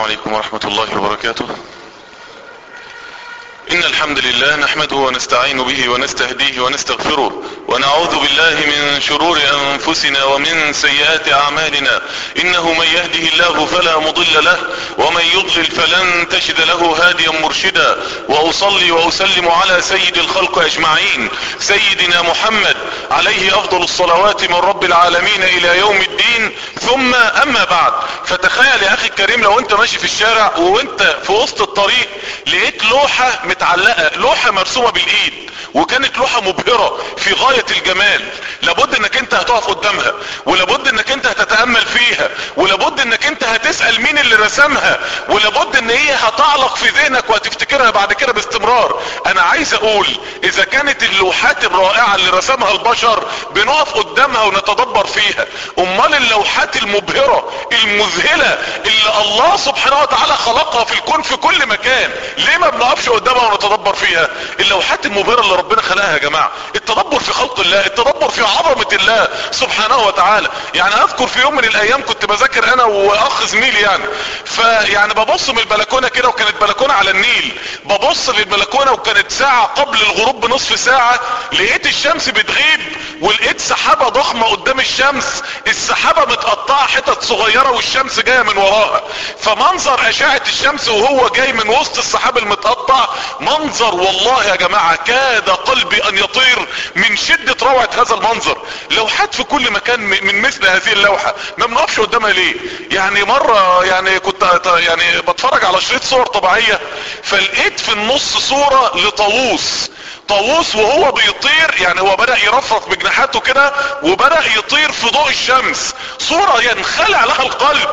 عليكم ورحمة الله وبركاته ان الحمد لله نحمده ونستعين به ونستهديه ونستغفره ونعوذ بالله من شرور انفسنا ومن سيئات اعمالنا انه من يهده الله فلا مضل له ومن يضلل فلن تجد له هاديا مرشدا واصلي واسلم على سيد الخلق اجمعين سيدنا محمد عليه افضل الصلوات من رب العالمين الى يوم الدين ثم اما بعد فتخيل يا اخي الكريم لو انت ماشي في الشارع وانت في وسط الطريق لقيت لوحة متعلقة لوحة مرسومة بالايد وكانت لوحة مبهرة في غاية الجمال لابد انك انت هتقف قدامها ولابد انك انت هتتأمل فيها ولابد انك انت هتسأل مين اللي رسمها ولابد ان هي هتعلق في ذهنك وهتفتكرها بعد كده باستمرار انا عايز اقول اذا كانت اللوحات الرائعة اللي رسمها البشر بنقف قدامها ونتدبر فيها امال اللوحات المبهرة المذهلة اللي الله سبحانه وتعالى خلقها في الكون في كل مكان ليه ما بنقفش قدامها ونتدبر فيها اللوحات المبهرة اللي ربنا خلقها يا جماعة التدبر في خلق الله التدبر في عظمة الله سبحانه وتعالى يعني اذكر في يوم من الايام كنت بذاكر انا واخ زميلي يعني فيعني ببص من البلكونة كده وكانت بلكونة على النيل ببص للبلكونة وكانت ساعة قبل الغروب بنصف ساعة لقيت الشمس بتغيب ولقيت سحابة ضخمة قدام الشمس السحابة متقطعة حتت صغيرة والشمس جاية من وراها فمنظر اشعة الشمس وهو جاي من وسط السحاب المتقطع منظر والله يا جماعة كاد قلبي ان يطير من شدة روعة هذا المنظر لوحات في كل مكان من مثل هذه اللوحة ما بنقفش قدامها ليه يعني مرة يعني كنت يعني بتفرج على شريط صور طبيعية فلقيت في النص صورة لطاووس طاووس وهو بيطير يعني هو بدأ يرفرف بجناحاته كده وبدأ يطير في ضوء الشمس صورة ينخلع لها القلب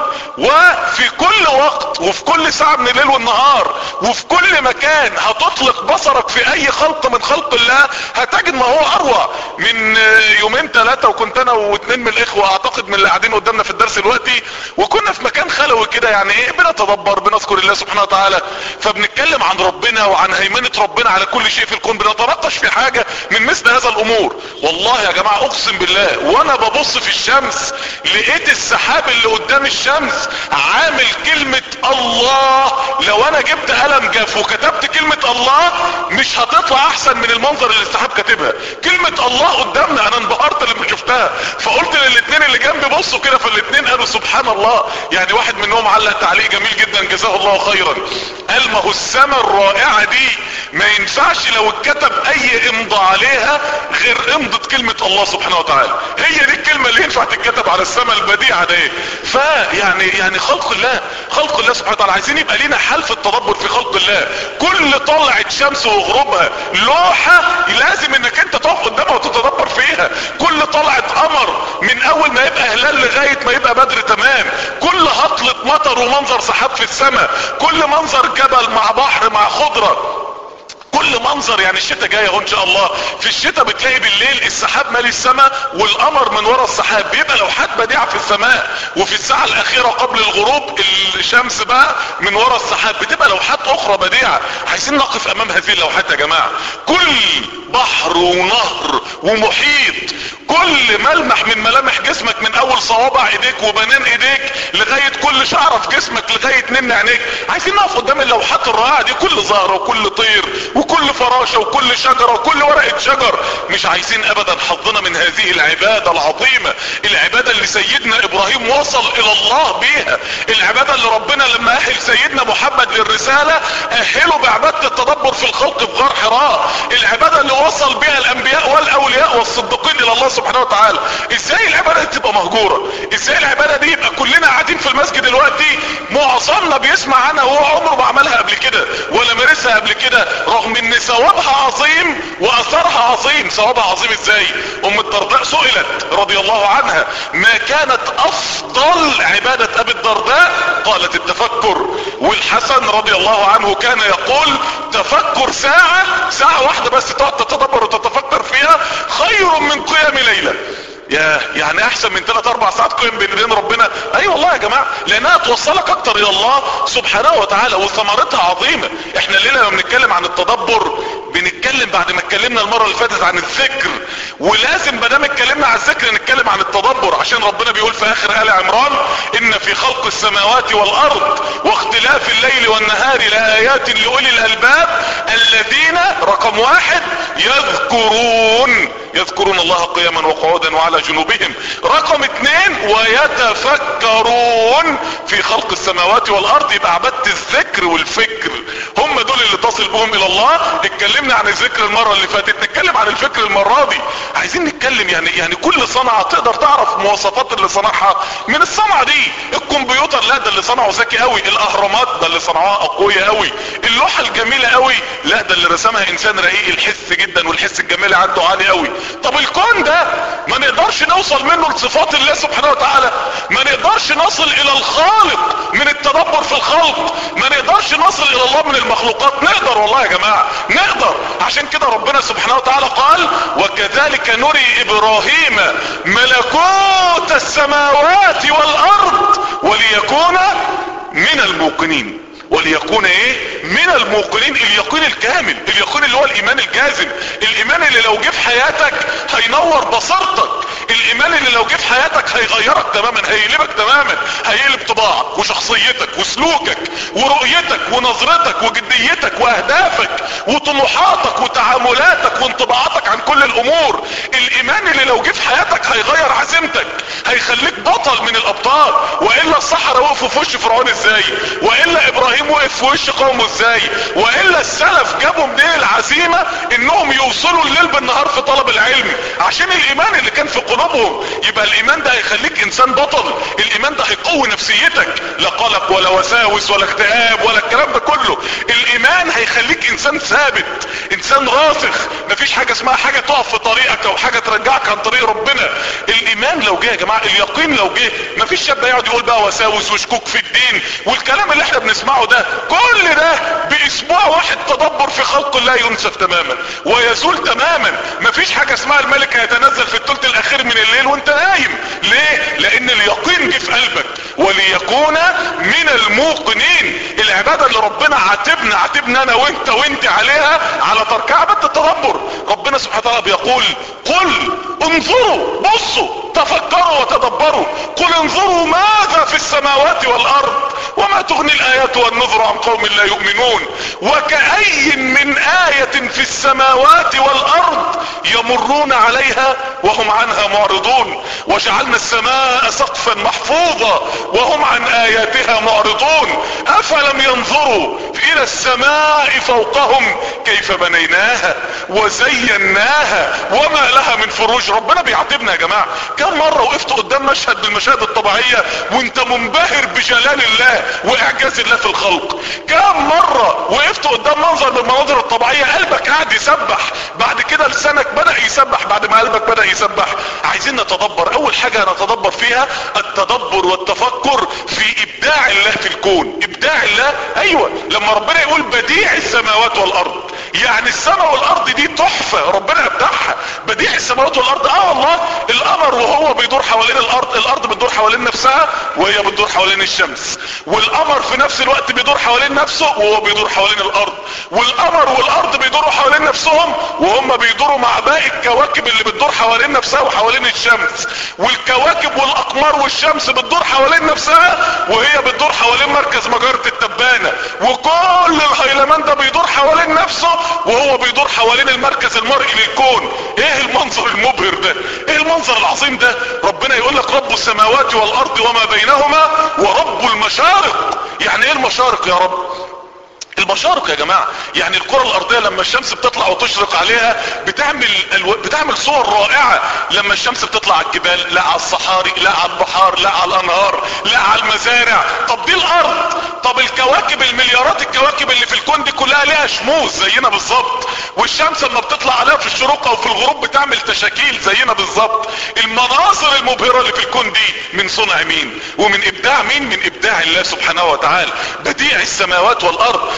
وفي كل وقت وفي كل ساعة من الليل والنهار وفي كل مكان هتطلق بصرك في اي خلق من خلق الله هتجد ما هو اروع من يومين ثلاثة وكنت انا واثنين من الاخوة اعتقد من اللي قاعدين قدامنا في الدرس دلوقتي وكنا في مكان خلوي كده يعني ايه بنتدبر بنذكر الله سبحانه وتعالى فبنتكلم عن ربنا وعن هيمنة ربنا على كل شيء في الكون بنتناقش في حاجة من مثل هذا الامور والله يا جماعة اقسم بالله وانا ببص في الشمس لقيت السحاب اللي قدام الشمس عامل كلمة الله لو انا جبت قلم جاف وكتبت كلمة الله مش هتطلع احسن من المنظر اللي السحاب كاتبها كلمة الله قدامنا انا انبهرت لما شفتها فقلت للاثنين اللي جنبي بصوا كده فالاثنين قالوا سبحان الله يعني واحد منهم علق تعليق جميل جدا جزاه الله خيرا قال ما هو السماء الرائعة دي ما ينفعش لو اتكتب اي امضى عليها غير امضة كلمة الله سبحانه وتعالى هي دي الكلمة اللي ينفع تتكتب على السماء البديعة دي فيعني يعني خلق الله خلق الله سبحانه وتعالى عايزين يبقى لينا حال في التدبر في خلق الله كل طلعة شمس وغروبها لوحة لازم انك انت تقف قدامها وتتدبر فيها كل طلعة قمر من اول ما يبقى هلال لغاية ما يبقى بدر تمام كل هطلة مطر ومنظر سحاب في السماء كل منظر جبل مع بحر مع خضرة كل منظر يعني الشتاء جاي اهو ان شاء الله في الشتاء بتلاقي بالليل السحاب مالي السماء والقمر من ورا السحاب بيبقى لوحات بديعة في السماء وفي الساعة الاخيرة قبل الغروب الشمس بقى من ورا السحاب بتبقى لوحات اخرى بديعة عايزين نقف امام هذه اللوحات يا جماعة كل بحر ونهر ومحيط كل ملمح من ملامح جسمك من اول صوابع ايديك وبنان ايديك لغاية كل شعرة في جسمك لغاية نن عينيك عايزين نقف قدام اللوحات الرائعة دي كل زهرة وكل طير وكل فراشة وكل شجرة وكل ورقة شجر مش عايزين ابدا حظنا من هذه العبادة العظيمة العبادة اللي سيدنا ابراهيم وصل الى الله بيها العبادة اللي ربنا لما اهل سيدنا محمد للرسالة اهله بعبادة التدبر في الخلق في غار حراء العبادة اللي وصل بها الانبياء والاولياء والصديقين الى الله سبحانه وتعالى ازاي العبادة دي تبقى مهجورة ازاي العبادة دي يبقى كلنا قاعدين في المسجد دلوقتي معظمنا بيسمع عنها وهو عمره ما عملها قبل كده ولا مارسها قبل كده رغم ان ثوابها عظيم واثرها عظيم ثوابها عظيم ازاي ام الدرداء سئلت رضي الله عنها ما كانت افضل عبادة ابي الدرداء قالت التفكر والحسن رضي الله عنه كان يقول تفكر ساعة ساعة واحدة بس تقعد تتدبر وتتفكر فيها خير من قيام ليلة يا يعني احسن من 3 4 ساعات قيم بين ايدين ربنا اي أيوة والله يا جماعه لانها توصلك اكتر الى الله سبحانه وتعالى وثمرتها عظيمه احنا الليله لما بنتكلم عن التدبر بنتكلم بعد ما اتكلمنا المرة اللي فاتت عن الذكر ولازم مادام اتكلمنا عن الذكر نتكلم عن التدبر عشان ربنا بيقول في اخر آل عمران ان في خلق السماوات والارض واختلاف الليل والنهار لآيات لأولي الالباب الذين رقم واحد يذكرون يذكرون الله قياما وقعودا وعلى جنوبهم رقم اثنين ويتفكرون في خلق السماوات والارض يبقى عبادة الذكر والفكر هم دول اللي تصل بهم الى الله اتكلمنا عن الذكر المرة اللي فاتت نتكلم عن الفكر المرة دي عايزين نتكلم يعني يعني كل صنعة تقدر تعرف مواصفات اللي صنعها من الصنعة دي الكمبيوتر لا ده اللي صنعه ذكي قوي الاهرامات ده اللي صنعوها اقوية قوي اللوحة الجميلة قوي لا ده اللي رسمها انسان رقيق الحس جدا والحس الجميل عنده عالي قوي طب الكون ده ما نقدرش نوصل منه لصفات الله سبحانه وتعالى ما نقدرش نصل الى الخالق من التدبر في الخلق ما نقدرش نصل الى الله من المخلوقات نقدر والله يا جماعة نقدر عشان كده ربنا سبحانه وتعالى قال وكذلك نري ابراهيم ملكوت السماوات والارض وليكون من الموقنين وليكون ايه من الموقنين اليقين الكامل اليقين اللي هو الايمان الجازم الايمان اللي لو جه في حياتك هينور بصيرتك الايمان اللي لو جه في حياتك هيغيرك تماما هيقلبك تماما هيقلب طباعك وشخصيتك وسلوكك ورؤيتك ونظرتك وجديتك واهدافك وطموحاتك وتعاملاتك وانطباعاتك عن كل الامور الايمان اللي لو جه في حياتك هيغير عزيمتك هيخليك بطل من الابطال والا الصحراء وقفوا في وش فرعون ازاي والا ابراهيم وقف في وش قومه ازاي والا السلف جابوا منين العزيمة انهم يوصلوا الليل بالنهار في طلب العلم عشان الايمان اللي كان في قلوبهم يبقى الايمان ده هيخليك انسان بطل الايمان ده هيقوي نفسيتك لا قلق ولا وساوس ولا اكتئاب ولا الكلام ده كله الايمان هيخليك انسان ثابت انسان راسخ مفيش حاجة اسمها حاجة تقف في طريقك او حاجة ترجعك عن طريق ربنا الايمان لو جه يا جماعة اليقين لو جه مفيش شاب يقعد يقول بقى وساوس وشكوك في الدين والكلام اللي احنا بنسمعه ده كل ده باسبوع واحد تدبر في خلق الله ينسف تماما ويزول تماما مفيش حاجة اسمها الملك هيتنزل في الثلث الاخير من الليل وانت نايم ليه لان اليقين جه في قلبك وليكون من الموقنين العبادة اللي ربنا عاتبنا عاتبنا انا وانت وانت عليها على تركها عبادة التدبر ربنا سبحانه وتعالى بيقول قل انظروا بصوا تفكروا وتدبروا قل انظروا ماذا في السماوات والارض وما تغني الايات والنذر عن قوم لا يؤمنون وكأي من آية في السماوات والارض يمرون عليها وهم عنها معرضون وجعلنا السماء سقفا محفوظا وهم عن اياتها معرضون افلم ينظروا الى السماء فوقهم كيف بنيناها وزيناها وما لها من فروج ربنا بيعاتبنا يا جماعة كم مرة وقفت قدام مشهد من المشاهد الطبيعية وانت منبهر بجلال الله واعجاز الله في الخلق كم مرة وقفت قدام منظر من المناظر الطبيعية قلبك قاعد يسبح بعد كده لسانك بدأ يسبح بعد ما قلبك بدأ يسبح عايزين نتدبر اول حاجة نتدبر فيها التدبر والتفكر في ابداع الله في الكون ابداع الله ايوه لما ربنا يقول بديع السماوات والارض يعني السماء والارض دي تحفة ربنا ابدعها بديع السماوات والارض اه الله القمر وهو بيدور حوالين الارض الارض بتدور حوالين نفسها وهي بتدور حوالين الشمس والقمر في نفس الوقت بيدور حوالين نفسه وهو بيدور حوالين الارض والقمر والارض بيدوروا حوالين نفسهم وهم بيدوروا مع باقي الكواكب اللي بتدور حوالين نفسها وحوالين الشمس والكواكب والاقمار والشمس بتدور حوالين نفسها وهي بتدور حوالين مركز مجرة التبانة وكل الهيلمان ده بيدور حوالين نفسه وهو بيدور حوالين المركز المرئي للكون ايه المنظر المبهر ده ايه المنظر العظيم ده ربنا يقول لك رب السماوات والارض وما بينهما ورب المشارق يعني ايه المشارق يا رب المشارق يا جماعة يعني الكرة الارضية لما الشمس بتطلع وتشرق عليها بتعمل الو... بتعمل صور رائعة لما الشمس بتطلع على الجبال لا على الصحاري لا على البحار لا على الانهار لا على المزارع طب دي الارض طب الكواكب المليارات الكواكب اللي في الكون دي كلها ليها شموس زينا بالظبط والشمس لما بتطلع عليها في الشروق او في الغروب بتعمل تشاكيل زينا بالظبط المناظر المبهرة اللي في الكون دي من صنع مين ومن ابداع مين من ابداع الله سبحانه وتعالى بديع السماوات والارض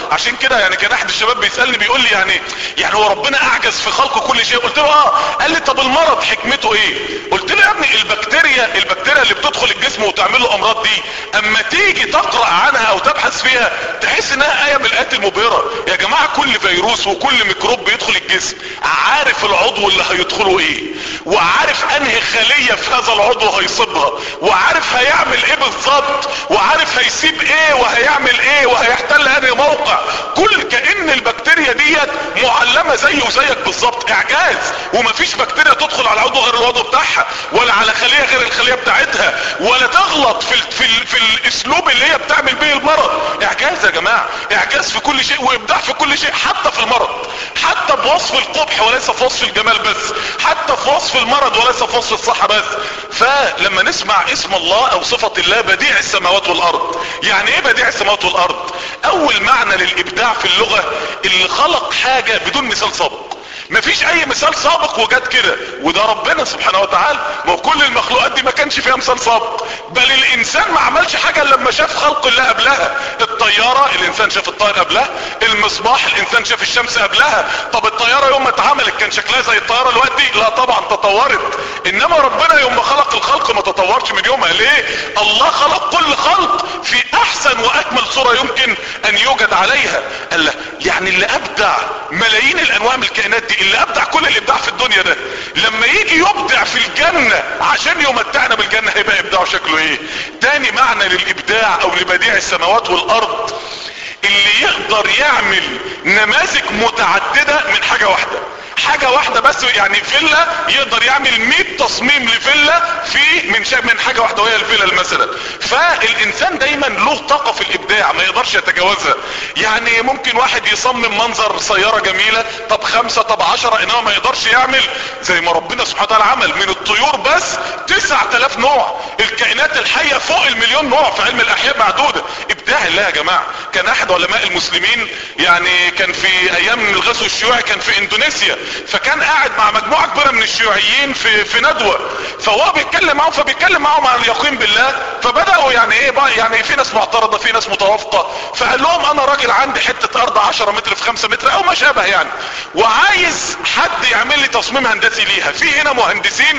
عشان كده يعني كان احد الشباب بيسالني بيقول لي يعني يعني هو ربنا اعجز في خلق كل شيء قلت له اه قال لي طب المرض حكمته ايه قلت له يا ابني البكتيريا البكتيريا اللي بتدخل الجسم وتعمل له امراض دي اما تيجي تقرا عنها او تبحث فيها تحس انها ايه من الايات المبهره يا جماعه كل فيروس وكل ميكروب بيدخل الجسم عارف العضو اللي هيدخله ايه وعارف انهي خليه في هذا العضو هيصيبها وعارف هيعمل ايه بالظبط وعارف هيسيب ايه وهيعمل ايه وهيحتل انهي موقع كل كأن البكتيريا ديت معلمة زيه وزيك بالظبط اعجاز ومفيش بكتيريا تدخل على عضو غير العضو بتاعها ولا على خلية غير الخلية بتاعتها ولا تغلط في ال في, ال في الاسلوب اللي هي بتعمل به المرض اعجاز يا جماعة اعجاز في كل شيء وابداع في كل شيء حتى في المرض حتى بوصف القبح وليس في وصف الجمال بس حتى في وصف المرض وليس في وصف الصحة بس فلما نسمع اسم الله او صفة الله بديع السماوات والارض يعني ايه بديع السماوات والارض اول معنى للابداع في اللغة اللي خلق حاجة بدون مثال سابق مفيش اي مثال سابق وجد كده وده ربنا سبحانه وتعالى ما هو كل المخلوقات دي ما كانش فيها مثال سابق بل الانسان ما عملش حاجة لما شاف خلق الله قبلها الطيارة الانسان شاف الطائر قبلها المصباح الانسان شاف الشمس قبلها طب الطيارة يوم ما اتعملت كان شكلها زي الطيارة دلوقتي لا طبعا تطورت انما ربنا يوم ما خلق الخلق ما تطورش من يومها ليه الله خلق كل خلق في احسن واكمل صورة يمكن ان يوجد عليها قال له يعني اللي ابدع ملايين الانواع من الكائنات دي اللي ابدع كل الابداع في الدنيا ده لما يجي يبدع في الجنة عشان يمتعنا بالجنة هيبقى ابداعه شكله ايه تاني معنى للابداع او لبديع السماوات والارض اللي يقدر يعمل نماذج متعددة من حاجة واحدة حاجة واحدة بس يعني فيلا يقدر يعمل 100 تصميم لفيلا في من شا... من حاجة واحدة وهي الفيلا مثلا فالانسان دايما له طاقة في الابداع ما يقدرش يتجاوزها يعني ممكن واحد يصمم منظر سيارة جميلة طب خمسة طب عشرة انما ما يقدرش يعمل زي ما ربنا سبحانه وتعالى عمل من الطيور بس 9000 نوع الكائنات الحية فوق المليون نوع في علم الاحياء معدودة ابداع الله يا جماعة كان احد علماء المسلمين يعني كان في ايام الغزو الشيوعي كان في اندونيسيا فكان قاعد مع مجموعة كبيرة من الشيوعيين في في ندوة فهو بيتكلم معاهم فبيتكلم معاهم عن اليقين بالله فبدأوا يعني ايه بقى يعني في ناس معترضة في ناس متوافقة فقال لهم انا راجل عندي حتة ارض 10 متر في 5 متر او ما شابه يعني وعايز حد يعمل لي تصميم هندسي ليها في هنا مهندسين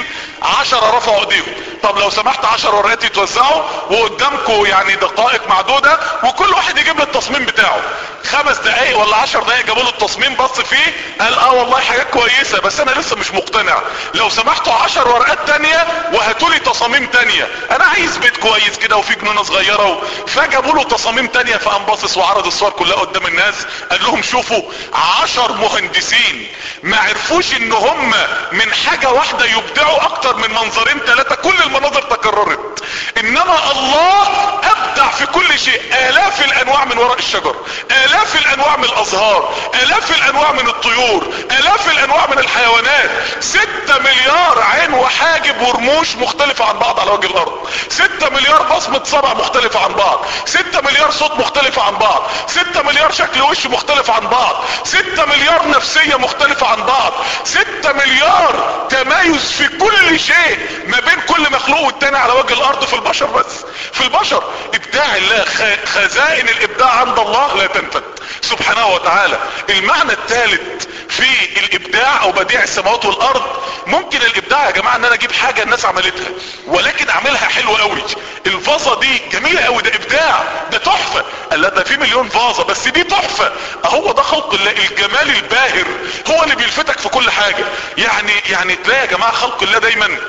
10 رفعوا ايديهم طب لو سمحت 10 ورقات يتوزعوا وقدامكم يعني دقائق معدودة وكل واحد يجيب لي التصميم بتاعه خمس دقايق ولا 10 دقايق جابوا له التصميم بص فيه قال اه والله حاجات كويسة بس انا لسه مش مقتنع لو سمحتوا 10 ورقات تانية وهاتوا لي تصاميم تانية انا عايز بيت كويس كده وفيه جنونة صغيرة و... فجابوا له تصاميم تانية فقام باصص وعرض الصور كلها قدام الناس قال لهم شوفوا 10 مهندسين ما عرفوش ان هم من حاجة واحدة يبدعوا اكتر من منظرين ثلاثة كل المناظر تكررت انما الله ابدع في كل شيء الاف الانواع من وراء الشجر الاف الانواع من الازهار الاف الانواع من الطيور الاف الانواع من الحيوانات ستة مليار عين وحاجب ورموش مختلفة عن بعض على وجه الارض ستة مليار بصمة صبع مختلفة عن بعض ستة مليار صوت مختلفة عن بعض ستة مليار شكل وش مختلف عن بعض ستة مليار نفسية مختلفة عن بعض ستة مليار تمايز في كل شيء ما بين كل مخلوق والتاني على وجه الارض في البشر بس في البشر ابداع الله خزائن الابداع عند الله لا تنفد سبحانه وتعالى المعنى الثالث في الابداع او بديع السماوات والارض ممكن الابداع يا جماعة ان انا اجيب حاجة الناس عملتها ولكن اعملها حلو قوي الفازة دي جميلة قوي ده ابداع ده تحفة قال لا ده في مليون فازة بس دي تحفة اهو ده خلق الله الجمال الباهر هو اللي بيلفتك في كل حاجة يعني يعني تلاقي يا جماعة خلق الله دايما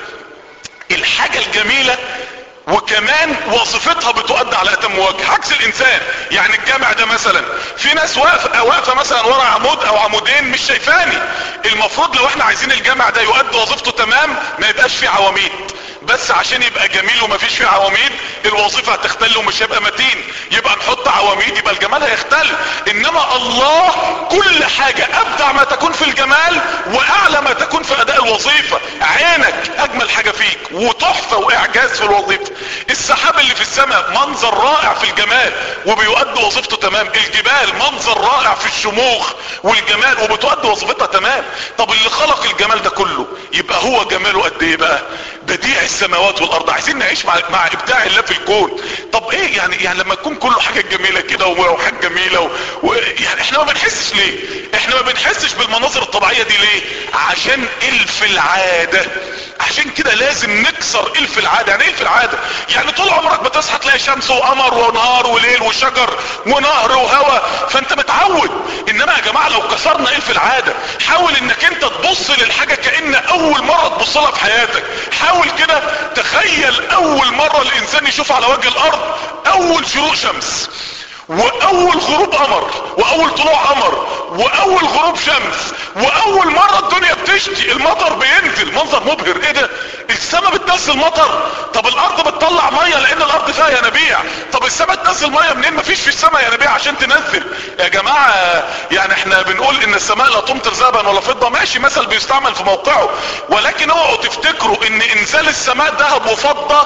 الحاجة الجميلة وكمان وظيفتها بتؤدى على اتم وجه عكس الانسان يعني الجامع ده مثلا في ناس واقفه واقفه مثلا ورا عمود او عمودين مش شايفاني المفروض لو احنا عايزين الجامع ده يؤدي وظيفته تمام ما يبقاش فيه عواميد بس عشان يبقى جميل ومفيش فيه عواميد الوظيفة هتختل ومش هيبقى متين يبقى نحط عواميد يبقى الجمال هيختل انما الله كل حاجة ابدع ما تكون في الجمال واعلى ما تكون في اداء الوظيفة عينك اجمل حاجة فيك وتحفة واعجاز في الوظيفة السحاب اللي في السماء منظر رائع في الجمال وبيؤدي وظيفته تمام الجبال منظر رائع في الشموخ والجمال وبتؤدي وظيفتها تمام طب اللي خلق الجمال ده كله يبقى هو جماله قد ايه بقى بديع السماوات والارض عايزين نعيش مع, مع ابداع الله في الكون طب ايه يعني يعني لما تكون كله حاجه جميله كده وحاجه جميله و... و... يعني احنا ما بنحسش ليه احنا ما بنحسش بالمناظر الطبيعيه دي ليه عشان الف العاده عشان كده لازم نكسر الف العاده يعني ايه الف العاده يعني طول عمرك بتصحى تلاقي شمس وقمر ونهار وليل وشجر ونهر وهواء فانت متعود انما يا جماعه لو كسرنا الف العاده حاول انك انت تبص للحاجه كان اول مره تبص لها في حياتك حاول كده تخيل اول مره الانسان يشوف على وجه الارض اول شروق شمس واول غروب قمر واول طلوع قمر واول غروب شمس واول مرة الدنيا بتشتي المطر بينزل منظر مبهر ايه ده السماء بتنزل مطر طب الارض بتطلع مية لان الارض فيها ينابيع طب السماء تنزل مية منين مفيش في السماء ينابيع عشان تنزل يا جماعة يعني احنا بنقول ان السماء لا تمطر ذهبا ولا فضة ماشي مثل بيستعمل في موقعه ولكن اوعوا تفتكروا ان انزال السماء ذهب وفضة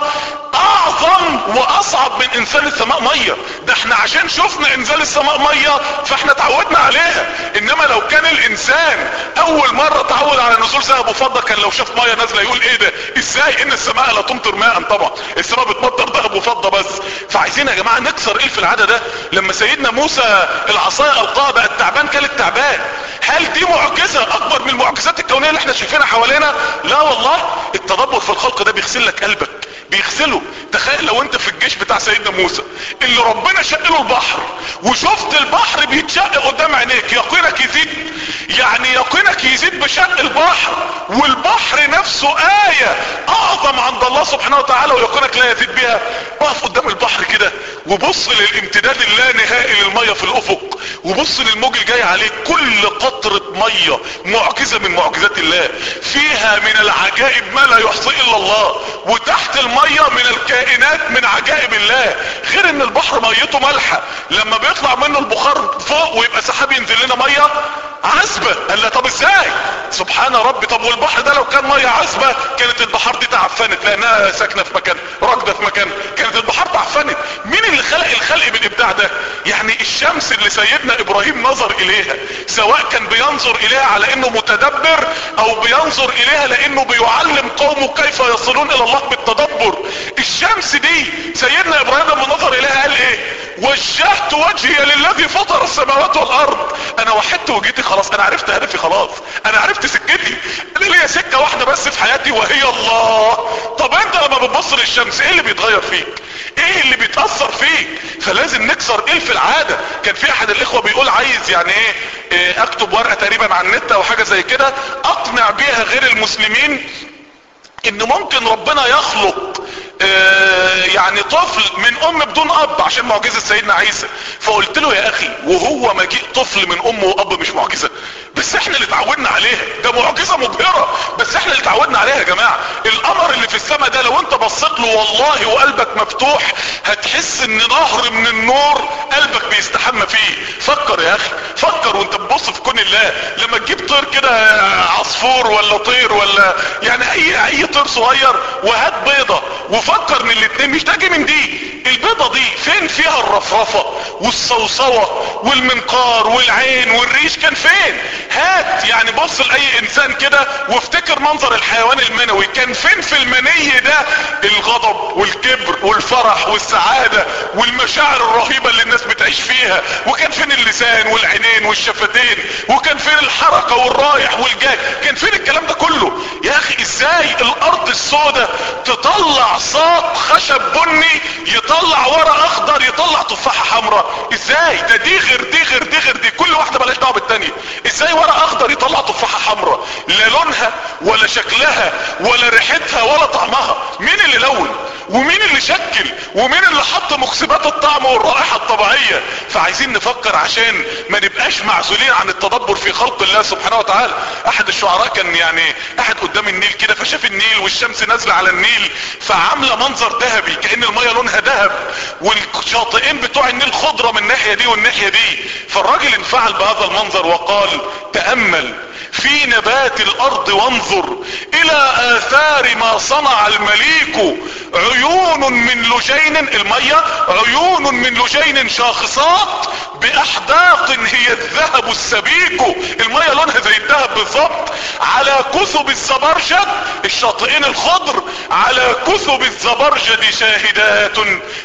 اعظم واصعب من انزال السماء مية ده احنا عشان شفنا انزال السماء مية فاحنا تعودنا عليها انما لو كان الانسان اول مرة تعود على نزول ذهب وفضة كان لو شاف مية نازلة يقول ايه ده ازاي ان السماء لا تمطر ماء طبعا السماء بتمطر ذهب وفضة بس فعايزين يا جماعة نكسر ايه في العادة ده لما سيدنا موسى العصاية القاها بقى التعبان كان التعبان هل دي معجزة اكبر من المعجزات الكونية اللي احنا شايفينها حوالينا لا والله التدبر في الخلق ده بيغسل لك قلبك بيغسله تخيل لو انت في الجيش بتاع سيدنا موسى اللي ربنا شق له البحر وشفت البحر بيتشق قدام عينيك يقينك يزيد يعني يقينك يزيد بشق البحر والبحر نفسه آية اعظم عند الله سبحانه وتعالى ويقينك لا يزيد بها اقف قدام البحر كده وبص للامتداد اللانهائي للمية في الافق وبص للموج الجاي عليك كل قطرة مية معجزة من معجزات الله فيها من العجائب ما لا يحصي الا الله وتحت المية من الكائنات من عجائب الله غير ان البحر ميته مالحة لما بيطلع منه البخار فوق ويبقى سحاب ينزل لنا مية عذبة قال لا طب ازاي سبحان ربي طب والبحر ده لو كان مية عذبة كانت البحار دي تعفنت لانها ساكنة في مكان راكدة في مكان كانت البحار تعفنت مين اللي خلق الخلق بالابداع ده يعني الشمس اللي سيدنا ابراهيم نظر اليها سواء كان بينظر اليها على انه متدبر او بينظر اليها لانه بيعلم قومه كيف يصلون الى الله بالتدبر الشمس دي سيدنا ابراهيم لما نظر اليها قال ايه وجهت وجهي للذي فطر السماوات والارض انا وحدت وجهتي خلاص انا عرفت هدفي خلاص انا عرفت سكتي انا ليا سكة واحدة بس في حياتي وهي الله طب انت لما بتبص للشمس ايه اللي بيتغير فيك ايه اللي بيتأثر فيك فلازم نكسر ايه في العادة كان في احد الاخوة بيقول عايز يعني ايه, إيه اكتب ورقة تقريبا على النت او حاجة زي كده اقنع بيها غير المسلمين ان ممكن ربنا يخلق آه يعني طفل من ام بدون اب عشان معجزة سيدنا عيسى فقلت له يا اخي وهو مجيء طفل من ام واب مش معجزة بس احنا اللي اتعودنا عليها ده معجزة مبهرة بس احنا اللي اتعودنا عليها يا جماعة القمر اللي في السماء ده لو انت بصيت له والله وقلبك مفتوح هتحس ان نهر من النور قلبك بيستحمى فيه فكر يا اخي فكر وانت بتبص في كون الله لما تجيب طير كده عصفور ولا طير ولا يعني اي اي طير صغير وهات بيضة وفكر ان الاتنين مش تاجي من دي البيضة دي فين فيها الرفرفة والصوصوة والمنقار والعين والريش كان فين هات يعني بص لاي انسان كده وافتكر منظر الحيوان المنوي كان فين في المني ده الغضب والكبر والفرح والسعادة والمشاعر الرهيبة اللي الناس بتعيش فيها وكان فين اللسان والعينين والشفتين وكان فين الحركة والرايح والجاي كان فين الكلام ده كله يا اخي ازاي الارض السوداء تطلع ساق خشب بني يطلع ورق اخضر يطلع تفاحة حمراء ازاي ده دي غير دي غير دي غير دي كل واحدة بلاش دعوه بالتانية ازاي ورق اخضر يطلع تفاحة حمراء لا لونها ولا شكلها ولا ريحتها ولا طعمها مين اللي لون ومين اللي شكل ومين اللي حط مكسبات الطعم والرائحة الطبيعية فعايزين نفكر عشان ما نبقاش معزولين عن التدبر في خلق الله سبحانه وتعالى احد الشعراء كان يعني قاعد قدام النيل كده فشاف النيل والشمس نازلة على النيل فعاملة منظر ذهبي كأن المية لونها ذهب والشاطئين بتوع النيل خضرة من الناحية دي والناحية دي فالراجل انفعل بهذا المنظر وقال تأمل في نبات الارض وانظر الى اثار ما صنع المليك عيون من لجين المية عيون من لجين شاخصات باحداق هي الذهب السبيك المية لونها زي الذهب بالظبط على كثب الزبرجد الشاطئين الخضر على كثب الزبرجد شاهدات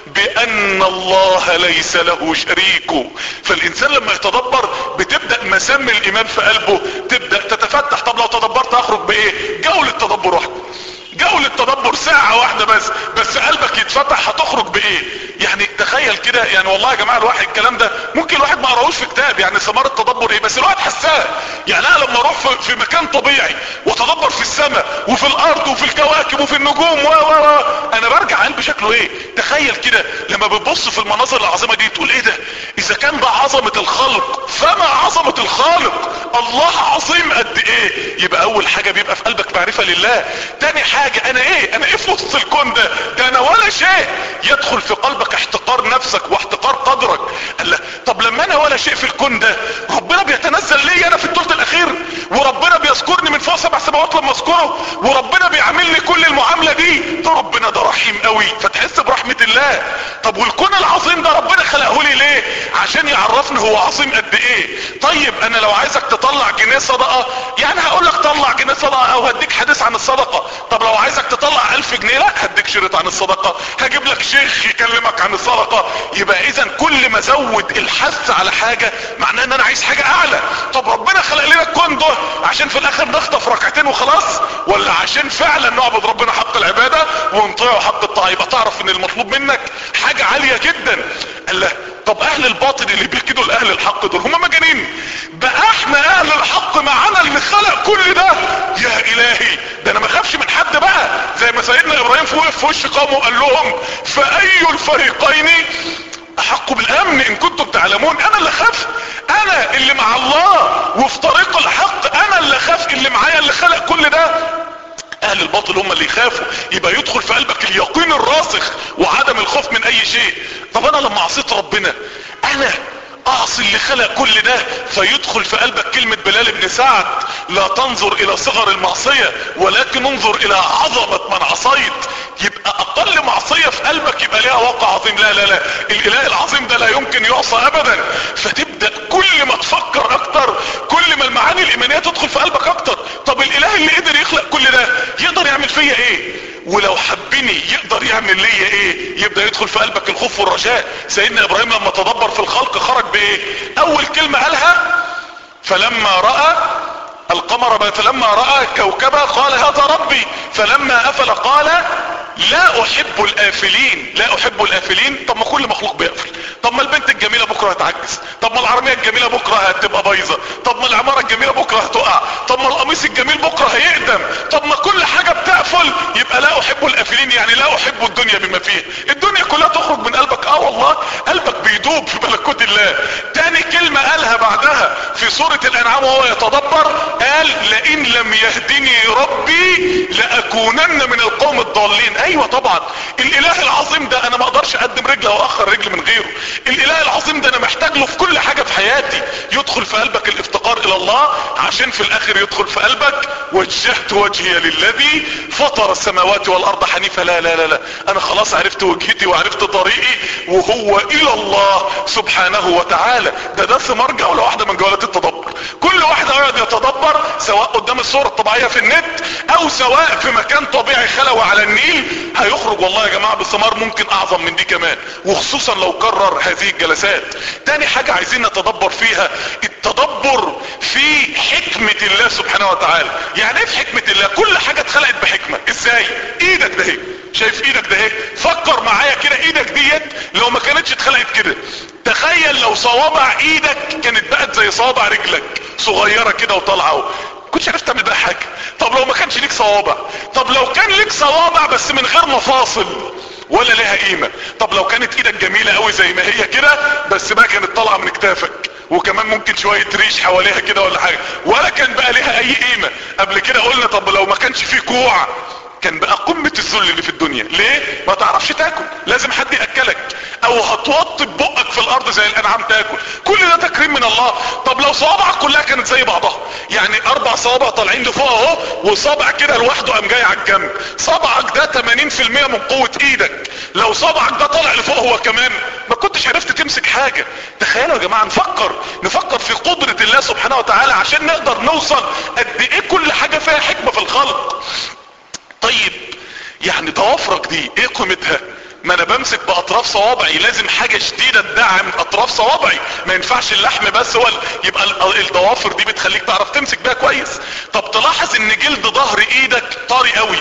بان الله ليس له شريك فالانسان لما يتدبر بتبدأ مسام الايمان في قلبه تبدأ تتفتح طب لو تدبرت اخرج بايه جولة تدبر واحدة جولة تدبر ساعة واحدة بس بس قلبك يتفتح هتخرج بايه يعني تخيل كده يعني والله يا جماعة الواحد الكلام ده ممكن الواحد ما قراهوش في كتاب يعني ثمار التدبر ايه بس الواحد حساه يعني انا لما اروح في, في مكان طبيعي واتدبر في السماء وفي الارض وفي الكواكب وفي النجوم و و و انا برجع قلبي شكله ايه تخيل كده لما بتبص في المناظر العظيمة دي تقول ايه ده اذا كان ده عظمة الخلق فما عظمة الخالق الله عظيم قد ايه يبقى اول حاجة بيبقى في قلبك معرفة لله تاني حاجة انا ايه انا ايه في وسط الكون ده ده انا ولا شيء يدخل في قلبك احتقار نفسك واحتقار قدرك قال له طب لما انا ولا شيء في الكون ده ربنا بيتنزل لي انا في الثلث الاخير وربنا بيذكرني من فوق سبع سماوات لما اذكره وربنا بيعاملني كل المعاملة دي ده ربنا ده رحيم قوي فتحس برحمة الله طب والكون العظيم ده ربنا خلقه لي ليه عشان يعرفني هو عظيم قد ايه طيب انا لو عايزك تطلع جنيه صدقة يعني هقول لك طلع جنيه صدقة او هديك حديث عن الصدقة طب لو عايزك تطلع الف جنيه لا هديك شريط عن الصدقة هجيب لك شيخ يكلمك عن الصدقة يبقى اذا كل ما ازود الحث على حاجة معناه ان انا عايز حاجة اعلى طب ربنا خلق لنا الكون ده عشان في الاخر نخطف ركعتين وخلاص ولا عشان فعلا نعبد ربنا حق العبادة ونطيعه حق الطاعة يبقى تعرف ان المطلوب منك حاجة عالية جدا قال له طب اهل الباطل اللي بيكدوا الاهل الحق دول هم مجانين بقى احنا اهل الحق معانا اللي خلق كل ده يا الهي ده انا ما خافش من حد بقى زي ما سيدنا ابراهيم وقف في وش قومه وقال لهم فاي الفريقين احق بالامن ان كنتم تعلمون انا اللي خاف انا اللي مع الله وفي طريق الحق انا اللي خاف اللي معايا اللي خلق كل ده اهل الباطل هم اللي يخافوا يبقى يدخل في قلبك اليقين الراسخ وعدم الخوف من اي شيء طب انا لما عصيت ربنا انا اعصي اللي خلق كل ده فيدخل في قلبك كلمة بلال بن سعد لا تنظر الى صغر المعصية ولكن انظر الى عظمة من عصيت يبقى اقل معصية في قلبك يبقى ليها واقع عظيم لا لا لا الاله العظيم ده لا يمكن يعصى ابدا فتبدأ كل ما تفكر اكتر كل ما المعاني الايمانية تدخل في قلبك اكتر طب الاله اللي قدر يخلق كل ده يقدر يعمل فيا ايه ولو حبني يقدر يعمل ليا ايه يبدأ يدخل في قلبك الخوف والرجاء سيدنا ابراهيم لما تدبر في الخلق خرج بايه اول كلمة قالها فلما رأى القمر فلما رأى كوكبا قال هذا ربي فلما افل قال لا احب الافلين لا احب الافلين طب ما كل مخلوق بيقفل طب ما البنت الجميلة بكرة هتعجز طب ما العربية الجميلة بكرة هتبقى بايظة طب ما العمارة الجميلة بكرة هتقع طب ما القميص الجميل بكرة هيقدم طب ما كل حاجة بتقفل يبقى لا احب الافلين يعني لا احب الدنيا بما فيها الدنيا كلها تخرج من قلبك اه والله قلبك بيدوب في ملكوت الله تاني كلمة قالها بعدها في سورة الانعام وهو يتدبر قال لئن لم يهدني ربي لاكونن من القوم الضالين ايوه طبعا الاله العظيم ده انا ما اقدرش اقدم رجل او اخر رجل من غيره الاله العظيم ده انا محتاج له في كل حاجة في حياتي يدخل في قلبك الافتقار الى الله عشان في الاخر يدخل في قلبك وجهت وجهي للذي فطر السماوات والارض حنيفا لا لا لا لا انا خلاص عرفت وجهتي وعرفت طريقي وهو الى الله سبحانه وتعالى ده ده مرجع ولا واحدة من جوالات التدبر كل واحد يقعد يتدبر سواء قدام الصورة الطبيعية في النت او سواء في مكان طبيعي خلوي على النيل هيخرج والله يا جماعة بثمار ممكن اعظم من دي كمان وخصوصا لو كرر هذه الجلسات تاني حاجة عايزين نتدبر فيها التدبر في حكمة الله سبحانه وتعالى يعني ايه في حكمة الله كل حاجة اتخلقت بحكمة ازاي ايدك ده هيك شايف ايدك ده هيك فكر معايا كده ايدك ديت لو ما كانتش اتخلقت كده تخيل لو صوابع ايدك كانت بقت زي صوابع رجلك صغيرة كده وطالعة كنتش عرفت تعمل بقى حاجة طب لو ما كانش ليك صوابع طب لو كان ليك صوابع بس من غير مفاصل ولا ليها قيمة طب لو كانت ايدك جميلة قوي زي ما هي كده بس بقى كانت طالعة من كتافك وكمان ممكن شوية ريش حواليها كده ولا حاجة ولا كان بقى ليها اي قيمة قبل كده قلنا طب لو ما كانش فيه كوع كان بقى قمة الذل اللي في الدنيا ليه ما تعرفش تاكل لازم حد يأكلك او هتوطي بقك في الارض زي الانعام تاكل كل ده تكريم من الله طب لو صوابعك كلها كانت زي بعضها يعني اربع صوابع طالعين لفوق اهو وصابع كده لوحده قام جاي على الجنب صبعك ده 80% من قوة ايدك لو صبعك ده طالع لفوق هو كمان ما كنتش عرفت تمسك حاجة تخيلوا يا جماعة نفكر نفكر في قدرة الله سبحانه وتعالى عشان نقدر نوصل قد ايه كل حاجة فيها حكمة في الخلق طيب يعني ضوافرك دي ايه قيمتها ما انا بمسك باطراف صوابعي لازم حاجة شديدة تدعم اطراف صوابعي ما ينفعش اللحم بس هو يبقى الضوافر دي بتخليك تعرف تمسك بيها كويس طب تلاحظ ان جلد ظهر ايدك طري قوي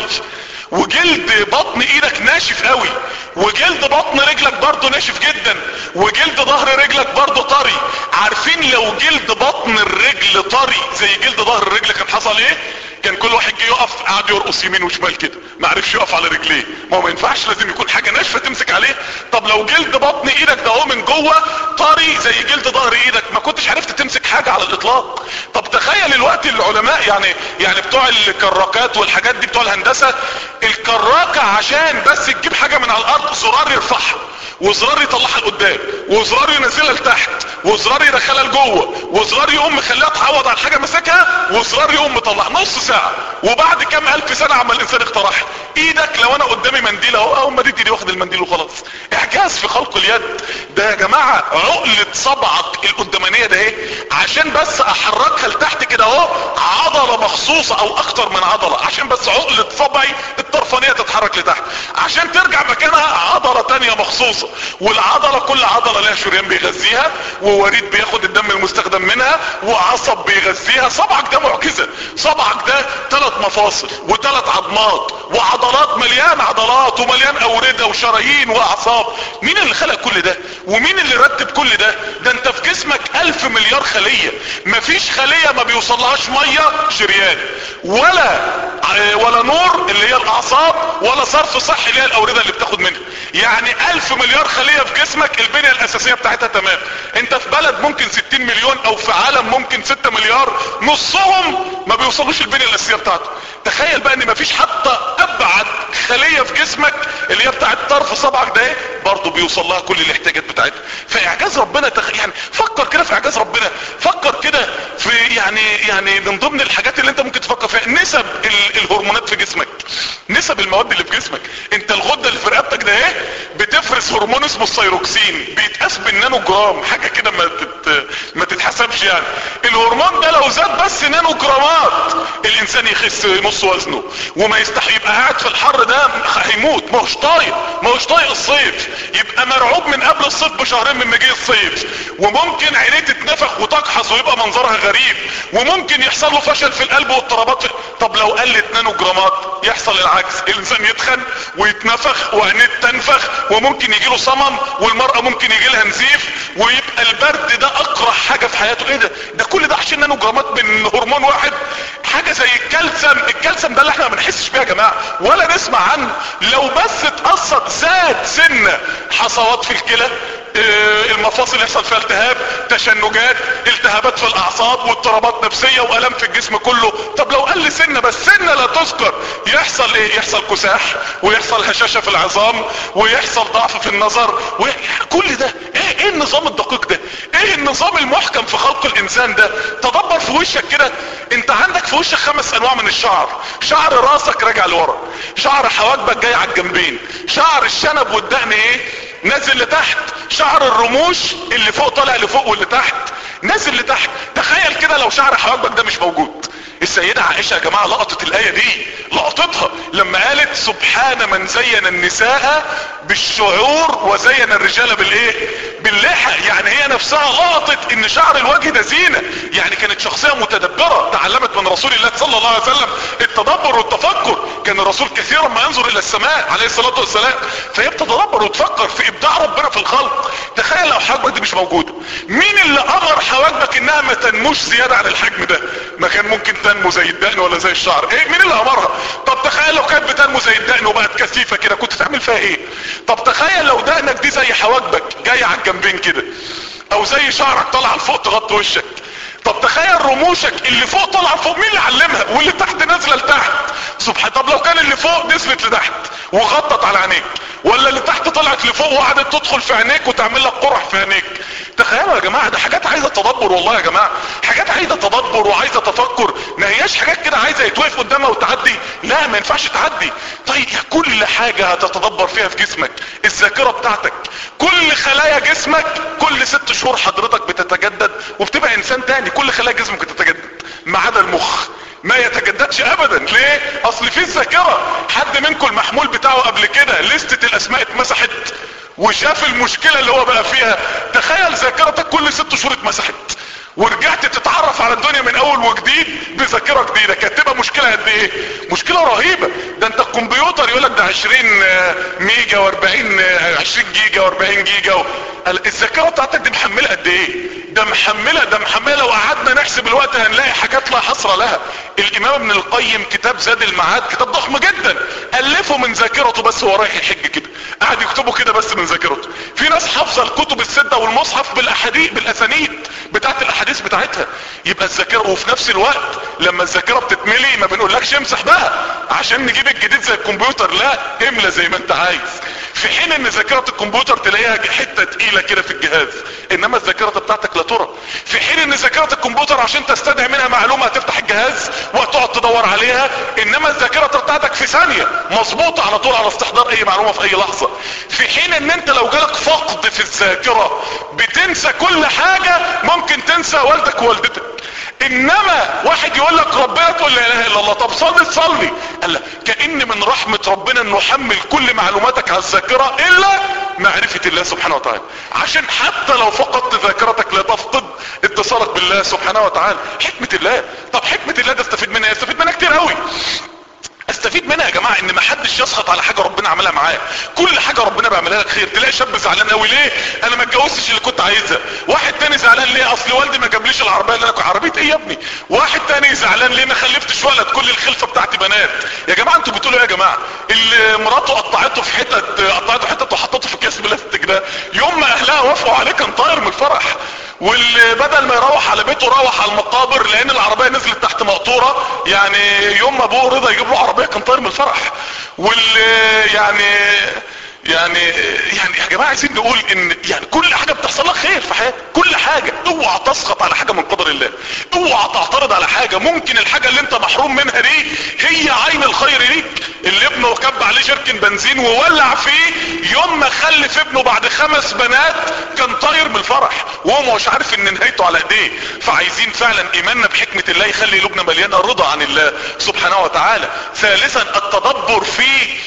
وجلد بطن ايدك ناشف قوي وجلد بطن رجلك برضو ناشف جدا وجلد ظهر رجلك برضو طري عارفين لو جلد بطن الرجل طري زي جلد ظهر الرجل كان حصل ايه كان كل واحد جه يقف قاعد يرقص يمين وشمال كده ما عرفش يقف على رجليه ما هو ما ينفعش لازم يكون حاجه ناشفه تمسك عليه طب لو جلد بطن ايدك ده هو من جوه طري زي جلد ظهر ايدك ما كنتش عرفت تمسك حاجه على الاطلاق طب تخيل الوقت العلماء يعني يعني بتوع الكراكات والحاجات دي بتوع الهندسه الكراكه عشان بس تجيب حاجه من على الارض زرار يرفعها وزرار يطلعها لقدام وزرار ينزلها لتحت وزرار يدخلها لجوه وزرار يقوم مخليها تعوض على حاجه ماسكها وزرار يقوم مطلع نص ساعه وبعد كام الف سنه عما الانسان اخترعها ايدك لو انا قدامي منديل اهو اهو مديت ايدي واخد المنديل وخلاص اعجاز في خلق اليد ده يا جماعه عقله صبعك القدامانيه ده اهي عشان بس احركها لتحت كده اهو عضله مخصوصه او اكتر من عضله عشان بس عقله صبعي الطرفانيه تتحرك لتحت عشان ترجع مكانها عضله تانية مخصوصه والعضله كل عضله لها شريان بيغذيها ووريد بياخد الدم المستخدم منها وعصب بيغذيها صبعك ده معجزه صبعك ده ثلاث مفاصل وثلاث عظمات وعضلات مليان عضلات ومليان اورده وشرايين واعصاب مين اللي خلق كل ده ومين اللي رتب كل ده ده انت في جسمك الف مليار خليه مفيش خليه ما بيوصلهاش ميه شريان ولا ولا نور اللي هي الاعصاب ولا صرف صحي اللي هي الاورده اللي بتاخد منها يعني الف مليار خليه في جسمك البنيه الاساسيه بتاعتها تمام انت في بلد ممكن 60 مليون او في عالم ممكن 6 مليار نصهم ما بيوصلوش البنيه الاساسيه بتاعته تخيل بقى ان مفيش حتى ابعد خليه في جسمك اللي هي بتاعت طرف صبعك ده برضه بيوصل لها كل الاحتياجات بتاعتها فاعجاز ربنا تخ... يعني فكر كده في اعجاز ربنا فكر كده في يعني يعني من ضمن الحاجات اللي انت ممكن تفكر فيها نسب ال... الهرمونات في جسمك نسب المواد اللي في جسمك انت الغده اللي في رقبتك ده ايه بتفرز هرمون اسمه الثيروكسين بيتقاس بالنانو جرام حاجه كده ما تت... ما تتحسبش يعني الهرمون ده لو زاد بس نانو جرامات الانسان يخس نص وزنه وما يستحي يبقى قاعد في الحر ده هيموت ما هوش طايق ما هوش طايق الصيف يبقى مرعوب من قبل الصيف بشهرين من مجيء الصيف وممكن عينيه تتنفخ وتقحص ويبقى منظرها غريب وممكن يحصل له فشل في القلب واضطرابات في... طب لو قلت نانو جرامات يحصل العكس الانسان يتخن ويتنفخ وعينيه تنفخ وممكن يجي له صمم والمرأة ممكن يجي لها نزيف ويبقى البرد ده اقرح حاجة في حياته ايه ده ده كل ده عشان نانو جرامات من هرمون واحد حاجة زي الكالسيوم الكالسيوم ده اللي احنا ما بنحسش بيه يا جماعة ولا نسمع عنه لو بس اتقصت زاد سنة حصوات في الكلى اه المفاصل يحصل فيها التهاب تشنجات التهابات في الاعصاب واضطرابات نفسية والام في الجسم كله طب لو قل سنة بس سنة لا تذكر يحصل ايه يحصل كساح ويحصل هشاشة في العظام ويحصل ضعف في النظر كل ده ايه ايه النظام الدقيق ده ايه النظام المحكم في خلق الانسان ده تدبر في وشك كده انت عندك في وشك خمس انواع من الشعر شعر راسك راجع لورا شعر حواجبك جاي على الجنبين شعر الشنب والدقن ايه نازل لتحت شعر الرموش اللي فوق طالع لفوق واللي تحت نازل لتحت تخيل كده لو شعر حواجبك ده مش موجود السيدة عائشة يا جماعة لقطت الآية دي لقطتها لما قالت سبحان من زين النساء بالشعور وزين الرجال بالايه باللحى يعني هي نفسها لقطت ان شعر الوجه ده زينة يعني كانت شخصية متدبرة تعلمت من رسول الله صلى الله عليه وسلم التدبر والتفكر كان الرسول كثيرا ما ينظر الى السماء عليه الصلاة والسلام فهي بتتدبر وتفكر في ابداع ربنا في الخلق تخيل لو حواجبك دي مش موجودة مين اللي امر حواجبك انها ما تنموش زيادة عن الحجم ده ما كان ممكن تنمو زي الدقن ولا زي الشعر ايه مين اللي امرها طب تخيل لو كانت بتنمو زي الدقن وبقت كثيفة كده كنت تعمل فيها ايه طب تخيل لو دقنك دي زي حواجبك جاية على الجنبين كده او زي شعرك طالع لفوق تغطي وشك طب تخيل رموشك اللي فوق طالعه لفوق مين اللي علمها واللي تحت نازله لتحت سبحان طب لو كان اللي فوق نزلت لتحت وغطت على عينيك ولا اللي تحت طلعت لفوق وقعدت تدخل في عينيك وتعمل لك قرح في عينيك تخيلوا يا جماعة ده حاجات عايزة تدبر والله يا جماعة حاجات عايزة تدبر وعايزة تفكر ما هياش حاجات كده عايزة يتوقف قدامها وتعدي لا ما ينفعش تعدي طيب كل حاجة هتتدبر فيها في جسمك الذاكرة بتاعتك كل خلايا جسمك كل ست شهور حضرتك بتتجدد وبتبقى انسان تاني كل خلايا جسمك بتتجدد ما عدا المخ ما يتجددش ابدا ليه اصل في الذاكرة حد منكم المحمول بتاعه قبل كده لستة الاسماء اتمسحت وشاف المشكلة اللي هو بقى فيها تخيل ذاكرتك كل ست شهور اتمسحت ورجعت تتعرف على الدنيا من اول وجديد بذاكره جديده كانت تبقى مشكله قد ايه مشكله رهيبه ده انت الكمبيوتر يقول لك ده 20 ميجا و40 20 جيجا و40 جيجا و... الذاكره بتاعتك دي محمله قد ايه ده محمله ده محمله لو قعدنا نحسب الوقت هنلاقي حاجات لا حصر لها الامام ابن القيم كتاب زاد المعاد كتاب ضخم جدا الفه من ذاكرته بس هو رايح يحج كده قاعد يكتبه كده بس من ذاكرته في ناس حافظه الكتب السته والمصحف بالاحاديث بالاسانيد بتاعت الاحاديث بتاعتها يبقى الذاكره وفي نفس الوقت لما الذاكره بتتملي ما بنقولكش امسح بقى عشان نجيب الجديد زي الكمبيوتر لا املى زي ما انت عايز في حين ان ذاكره الكمبيوتر تلاقيها حته تقيله كده في الجهاز انما الذاكره بتاعتك لا ترى في حين ان ذاكره الكمبيوتر عشان تستدعي منها معلومه هتفتح الجهاز وهتقعد تدور عليها انما الذاكره بتاعتك في ثانيه مظبوطه على طول على استحضار اي معلومه في اي لحظه في حين ان انت لو جالك فقد في الذاكره بتنسى كل حاجه ممكن تنسى والدك ووالدتك انما واحد يقول لك ربنا تقول لا اله الا الله طب صلي تصلي قال لك كأن من رحمة ربنا انه يحمل كل معلوماتك على الذاكرة الا معرفة الله سبحانه وتعالى عشان حتى لو فقدت ذاكرتك لا تفقد اتصالك بالله سبحانه وتعالى حكمة الله طب حكمة الله ده استفيد منها استفيد منها كتير قوي استفيد منها يا جماعة ان ما حدش يسخط على حاجة ربنا عملها معاه كل حاجة ربنا بيعملها لك خير تلاقي شاب زعلان قوي ليه انا ما اتجوزتش اللي كنت عايزها واحد تاني زعلان ليه اصل والدي ما جابليش العربية اللي انا كنت عربية ايه يا ابني واحد تاني زعلان ليه ما خلفتش ولد كل الخلفة بتاعتي بنات يا جماعة انتوا بتقولوا ايه يا جماعة اللي مراته قطعته في حتت قطعته حتت وحطته في كاس بلاستيك ده يوم ما اهلها وافقوا عليه كان طاير من الفرح واللي بدل ما يروح على بيته روح على المقابر لان العربية نزلت تحت مقطورة يعني يوم ما ابوه رضا يجيب له عربية كان طاير من الفرح واللي يعني يعني يعني يا جماعه عايزين نقول ان يعني كل حاجه بتحصل لك خير في حياتك كل حاجه اوعى تسخط على حاجه من قدر الله اوعى تعترض على حاجه ممكن الحاجه اللي انت محروم منها دي هي عين الخير ليك اللي ابنه كب عليه شركن بنزين وولع فيه يوم ما خلف ابنه بعد خمس بنات كان طاير من الفرح وهو مش عارف ان نهايته على ايديه فعايزين فعلا ايماننا بحكمه الله يخلي قلوبنا مليانه رضا عن الله سبحانه وتعالى ثالثا التدبر في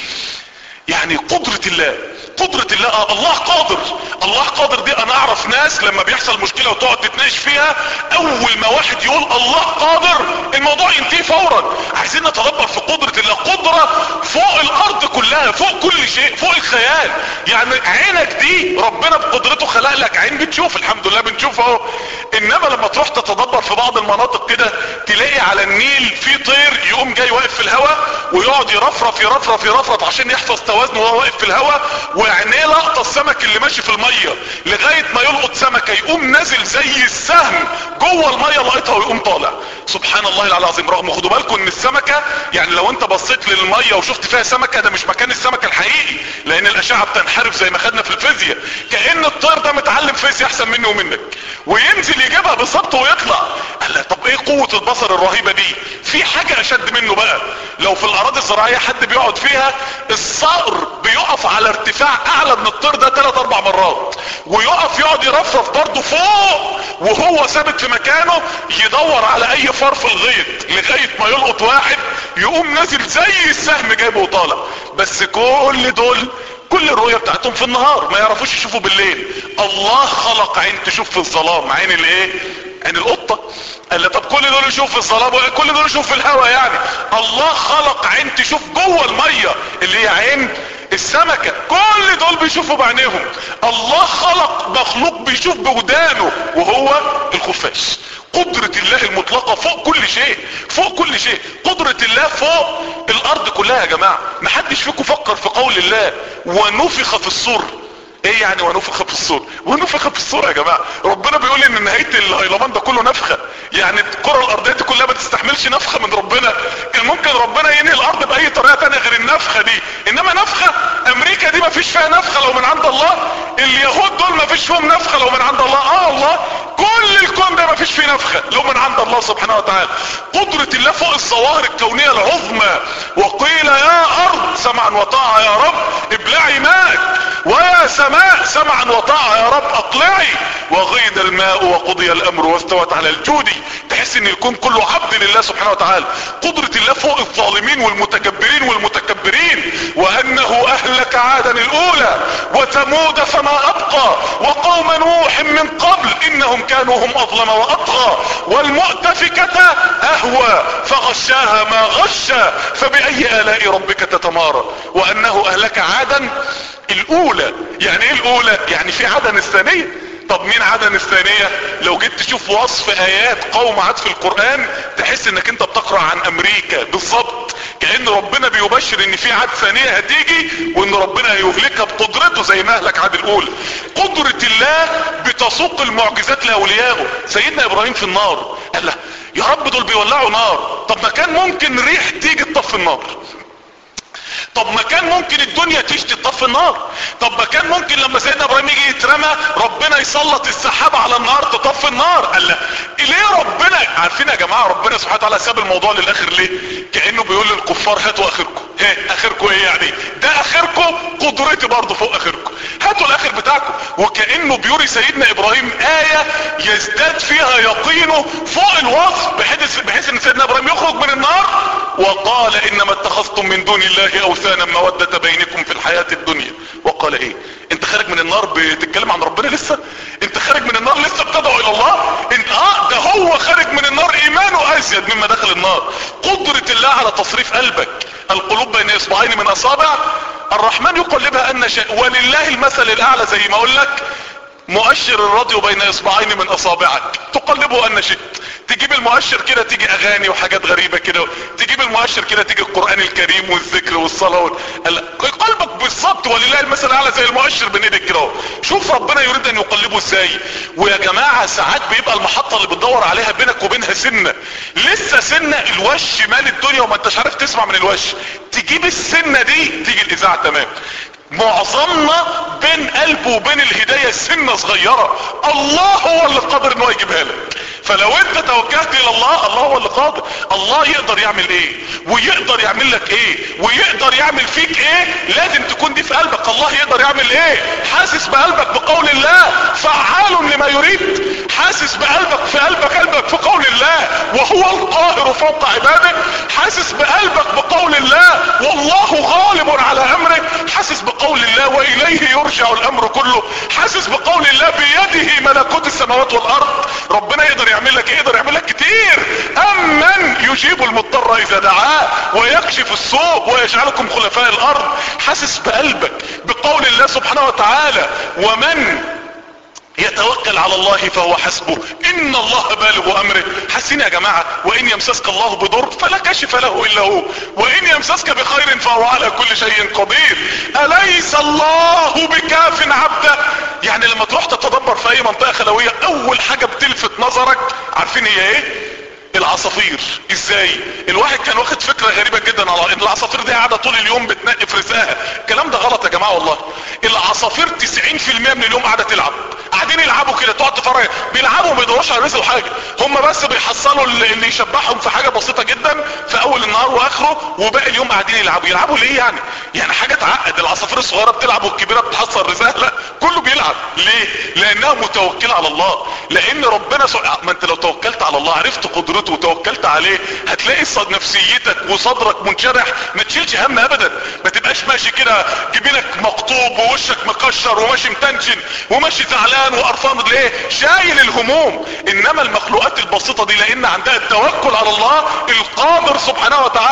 يعني قدرة الله قدرة الله آه الله قادر الله قادر دي انا اعرف ناس لما بيحصل مشكلة وتقعد تتناقش فيها اول ما واحد يقول الله قادر الموضوع ينتهي فورا عايزين نتدبر في قدرة الله قدرة فوق الارض كلها فوق كل شيء فوق الخيال يعني عينك دي ربنا بقدرته خلق لك عين بتشوف الحمد لله بنشوف اهو انما لما تروح تتدبر في بعض المناطق كده تلاقي على النيل في طير يقوم جاي واقف في الهواء ويقعد يرفرف يرفرف يرفرف عشان يحفظ توازنه وهو واقف في الهواء وعينيه لقطه السمك اللي ماشي في الميه لغايه ما يلقط سمكه يقوم نازل زي السهم جوه الميه لقيتها ويقوم طالع سبحان الله العظيم رغم خدوا بالكم ان السمكه يعني لو انت بصيت للميه وشفت فيها سمكه ده مش مكان السمكه الحقيقي لان الاشعه بتنحرف زي ما خدنا في الفيزياء كان الطير ده متعلم فيزياء احسن مني ومنك وينزل يجيبها بالظبط ويطلع قال لا طب ايه قوه البصر الرهيبه دي في حاجه اشد منه بقى لو في الاراضي الزراعيه حد بيقعد فيها الصقر بيقف على ارتفاع اعلى من الطير ده ثلاث اربع مرات ويقف يقعد يرفرف برضه فوق وهو ثابت في مكانه يدور على اي فرف الغيط لغايه ما يلقط واحد يقوم نازل زي السهم جايبه وطالع بس كل دول كل الرؤية بتاعتهم في النهار ما يعرفوش يشوفوا بالليل الله خلق عين تشوف في الظلام عين الايه عين القطة قال لي طب كل دول يشوف في الظلام كل دول يشوف في الهواء يعني الله خلق عين تشوف جوه المية اللي هي عين السمكة كل دول بيشوفوا بعينيهم الله خلق مخلوق بيشوف بودانه وهو الخفاش قدرة الله المطلقة فوق كل شيء فوق كل شيء قدرة الله فوق الارض كلها يا جماعة محدش فيكم فكر في قول الله ونفخ في الصور ايه يعني ونفخ في الصور ونفخ في الصور يا جماعة ربنا بيقول ان نهاية الهيلمان ده كله نفخة يعني الكرة الارضية دي كلها ما تستحملش نفخة من ربنا كان ممكن ربنا ينهي الارض باي طريقة تانية غير النفخة دي انما نفخة امريكا دي ما فيش فيها نفخة لو من عند الله اليهود دول ما فيش فيهم نفخة لو من عند الله اه الله كل الكون ده ما فيش فيه نفخة لو من عند الله سبحانه وتعالى قدرة الله فوق الظواهر الكونية العظمى وقيل يا ارض سمعا وطاعة يا رب ابلعي ماء ويا سماء سمعا وطاعة يا رب اقلعي وغيد الماء وقضي الامر واستوت على الجودي تحس ان الكون كله عبد لله سبحانه وتعالى قدرة الله فوق الظالمين والمتكبرين والمتكبرين وانه اهلك عادا الاولى وثمود فما ابقى وقوم نوح من قبل انهم كانوا هم اظلم واطغى والمؤتفكة اهوى فغشاها ما غشى فباي الاء ربك تتمارى وانه اهلك عادا الاولى يعني ايه الاولى يعني في عدن الثانية طب مين عدن الثانية لو جيت تشوف وصف ايات قوم عاد في القرآن تحس انك انت بتقرأ عن امريكا بالظبط كأن ربنا بيبشر ان في عاد ثانية هتيجي وان ربنا هيهلكها بقدرته زي ما اهلك عاد الاولى قدرة الله بتسوق المعجزات لاوليائه سيدنا ابراهيم في النار قال له يا رب دول بيولعوا نار طب ما كان ممكن ريح تيجي تطفي النار طب ما كان ممكن الدنيا تشتي تطفي النار طب ما كان ممكن لما سيدنا ابراهيم يجي يترمى ربنا يسلط السحابة على النار تطفي النار قال لا ليه ربنا عارفين يا جماعة ربنا سبحانه وتعالى ساب الموضوع للاخر ليه كأنه بيقول للكفار هاتوا اخركم ها اخركم ايه يعني ده اخركم قدرتي برضه فوق اخركم هاتوا الاخر بتاعكم وكأنه بيوري سيدنا ابراهيم آية يزداد فيها يقينه فوق الوصف بحيث, بحيث ان سيدنا ابراهيم يخرج من النار وقال انما اتخذتم من دون الله اوثانا مودة بينكم في الحياة الدنيا وقال ايه انت خارج من النار بتتكلم عن ربنا لسه انت خارج من النار لسه بتدعو الى الله انت اه ده هو خارج من النار ايمانه ازيد مما دخل النار قدرة الله على تصريف قلبك القلوب بين اصبعين من اصابع الرحمن يقلبها ان شاء ولله المثل الاعلى زي ما اقول لك مؤشر الراديو بين اصبعين من اصابعك تقلبه ان شئت تجيب المؤشر كده تيجي اغاني وحاجات غريبة كده تجيب المؤشر كده تيجي القرآن الكريم والذكر والصلاة وال... قلبك بالظبط ولله المثل الاعلى زي المؤشر بين ايدك كده شوف ربنا يريد ان يقلبه ازاي ويا جماعة ساعات بيبقى المحطة اللي بتدور عليها بينك وبينها سنة لسه سنة الوش مال الدنيا وما انتش عارف تسمع من الوش تجيب السنة دي تيجي الاذاعة تمام معظمنا بين قلبه وبين الهداية سنة صغيرة الله هو اللي قادر انه يجيبها لك فلو انت توجهت الى الله الله هو اللي قادر الله يقدر يعمل ايه ويقدر يعمل لك ايه ويقدر يعمل فيك ايه لازم تكون دي في قلبك الله يقدر يعمل ايه حاسس بقلبك بقول الله فعال لما يريد حاسس بقلبك في قلبك قلبك في قول الله وهو القاهر فوق عباده حاسس بقلبك بقول الله والله غالب على امره حاسس بقول الله واليه يرجع الامر كله حاسس بقول الله بيده ملكوت السماوات والارض ربنا يقدر يعمل لك يقدر يعمل لك كتير امن يجيب المضطر اذا دعاه ويكشف السوء ويجعلكم خلفاء الارض حاسس بقلبك بقول الله سبحانه وتعالى ومن يتوكل على الله فهو حسبه ان الله بالغ امره حسين يا جماعة وان يمسسك الله بضر فلا كشف له الا هو وان يمسسك بخير فهو على كل شيء قدير اليس الله بكاف عبده يعني لما تروح تتدبر في اي منطقة خلوية اول حاجة بتلفت نظرك عارفين هي ايه العصافير ازاي الواحد كان واخد فكرة غريبة جدا على ان العصافير دي قاعدة طول اليوم بتنقي في رزقها الكلام ده غلط يا جماعة والله العصافير 90% من اليوم قاعدة تلعب قاعدين يلعبوا كده تقعد تفرج بيلعبوا ما بيدوروش على رزق حاجة هم بس بيحصلوا اللي يشبعهم في حاجة بسيطة جدا في اول النهار واخره وباقي اليوم قاعدين يلعبوا يلعبوا ليه يعني يعني حاجة تعقد العصافير الصغيرة بتلعب والكبيرة بتحصل رزقها لا كله بيلعب ليه لانها متوكلة على الله لان ربنا سبحانه ما انت لو توكلت على الله عرفت قدرته وتوكلت عليه هتلاقي صد نفسيتك وصدرك منشرح ما تشيلش هم ابدا ما تبقاش ماشي كده جبينك مقطوب ووشك مكشر وماشي متنشن وماشي زعلان وقرفان ليه شايل الهموم انما المخلوقات البسيطة دي لان عندها التوكل على الله القادر سبحانه وتعالى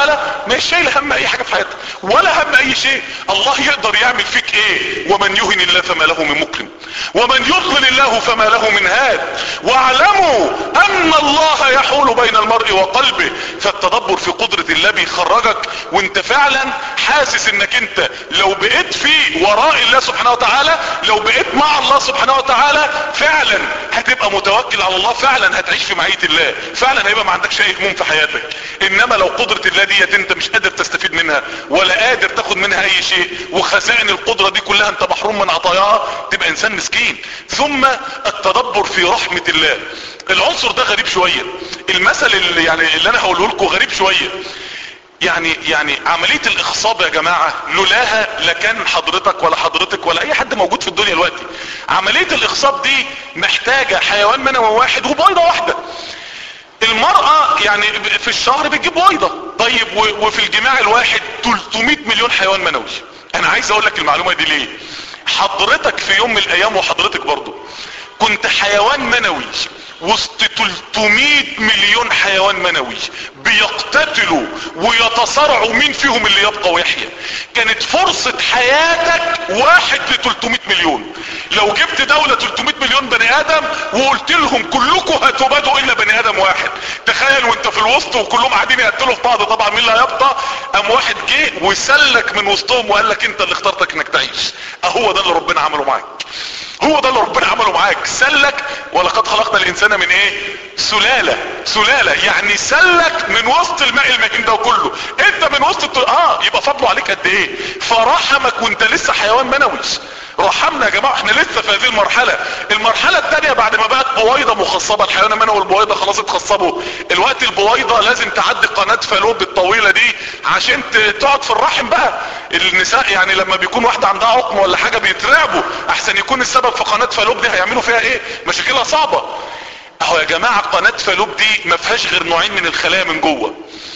مش شايل هم اي حاجة في حياتها ولا هم اي شيء الله يقدر يعمل فيك ايه ومن يهن الله فما له من مكرم ومن يضلل الله فما له من هاد واعلموا ان الله يحول بين المرء وقلبه فالتدبر في قدرة الله بيخرجك وانت فعلا حاسس انك انت لو بقيت في وراء الله سبحانه وتعالى لو بقيت مع الله سبحانه وتعالى فعلا هتبقى متوكل على الله فعلا هتعيش في معية الله فعلا هيبقى ما عندكش اي هموم في حياتك انما لو قدرة الله ديت انت مش قادر تستفيد منها ولا قادر تاخد منها اي شيء وخزائن القدرة دي كلها انت محروم من عطاياها تبقى انسان مسكين ثم التدبر في رحمة الله العنصر ده غريب شوية المثل اللي يعني اللي انا هقوله لكم غريب شوية يعني يعني عملية الاخصاب يا جماعة لولاها لكان حضرتك ولا حضرتك ولا اي حد موجود في الدنيا دلوقتي عملية الاخصاب دي محتاجة حيوان منوي واحد وبيضة واحدة المرأة يعني في الشهر بتجيب بيضة طيب وفي الجماع الواحد 300 مليون حيوان منوي انا عايز اقول لك المعلومة دي ليه حضرتك في يوم من الايام وحضرتك برضو كنت حيوان منوي وسط 300 مليون حيوان منوي بيقتتلوا ويتصارعوا مين فيهم اللي يبقى ويحيا كانت فرصة حياتك واحد ل 300 مليون لو جبت دولة 300 مليون بني ادم وقلت لهم كلكم هتبادوا الا بني ادم واحد تخيل وانت في الوسط وكلهم قاعدين يقتلوا في بعض طبعا مين اللي هيبقى قام واحد جه وسلك من وسطهم وقال لك انت اللي اخترتك انك تعيش اهو ده اللي ربنا عمله معاك هو ده اللي ربنا عمله معاك سلك ولقد خلقنا الانسان من ايه سلالة سلالة يعني سلك من وسط الماء المهين ده كله انت من وسط الت... اه يبقى فضله عليك قد ايه فرحمك وانت لسه حيوان منوي رحمنا يا جماعة احنا لسه في هذه المرحلة المرحلة التانية بعد ما بقت بويضة مخصبة الحيوان المنوي والبويضة خلاص اتخصبوا الوقت البويضة لازم تعدي قناة فالوب الطويلة دي عشان تقعد في الرحم بقى النساء يعني لما بيكون واحدة عندها عقم ولا حاجة بيترعبوا احسن يكون السبب في قناة فالوب دي هيعملوا فيها ايه مشاكلها صعبة اهو يا جماعة قناة فالوب دي ما فيهاش غير نوعين من الخلايا من جوه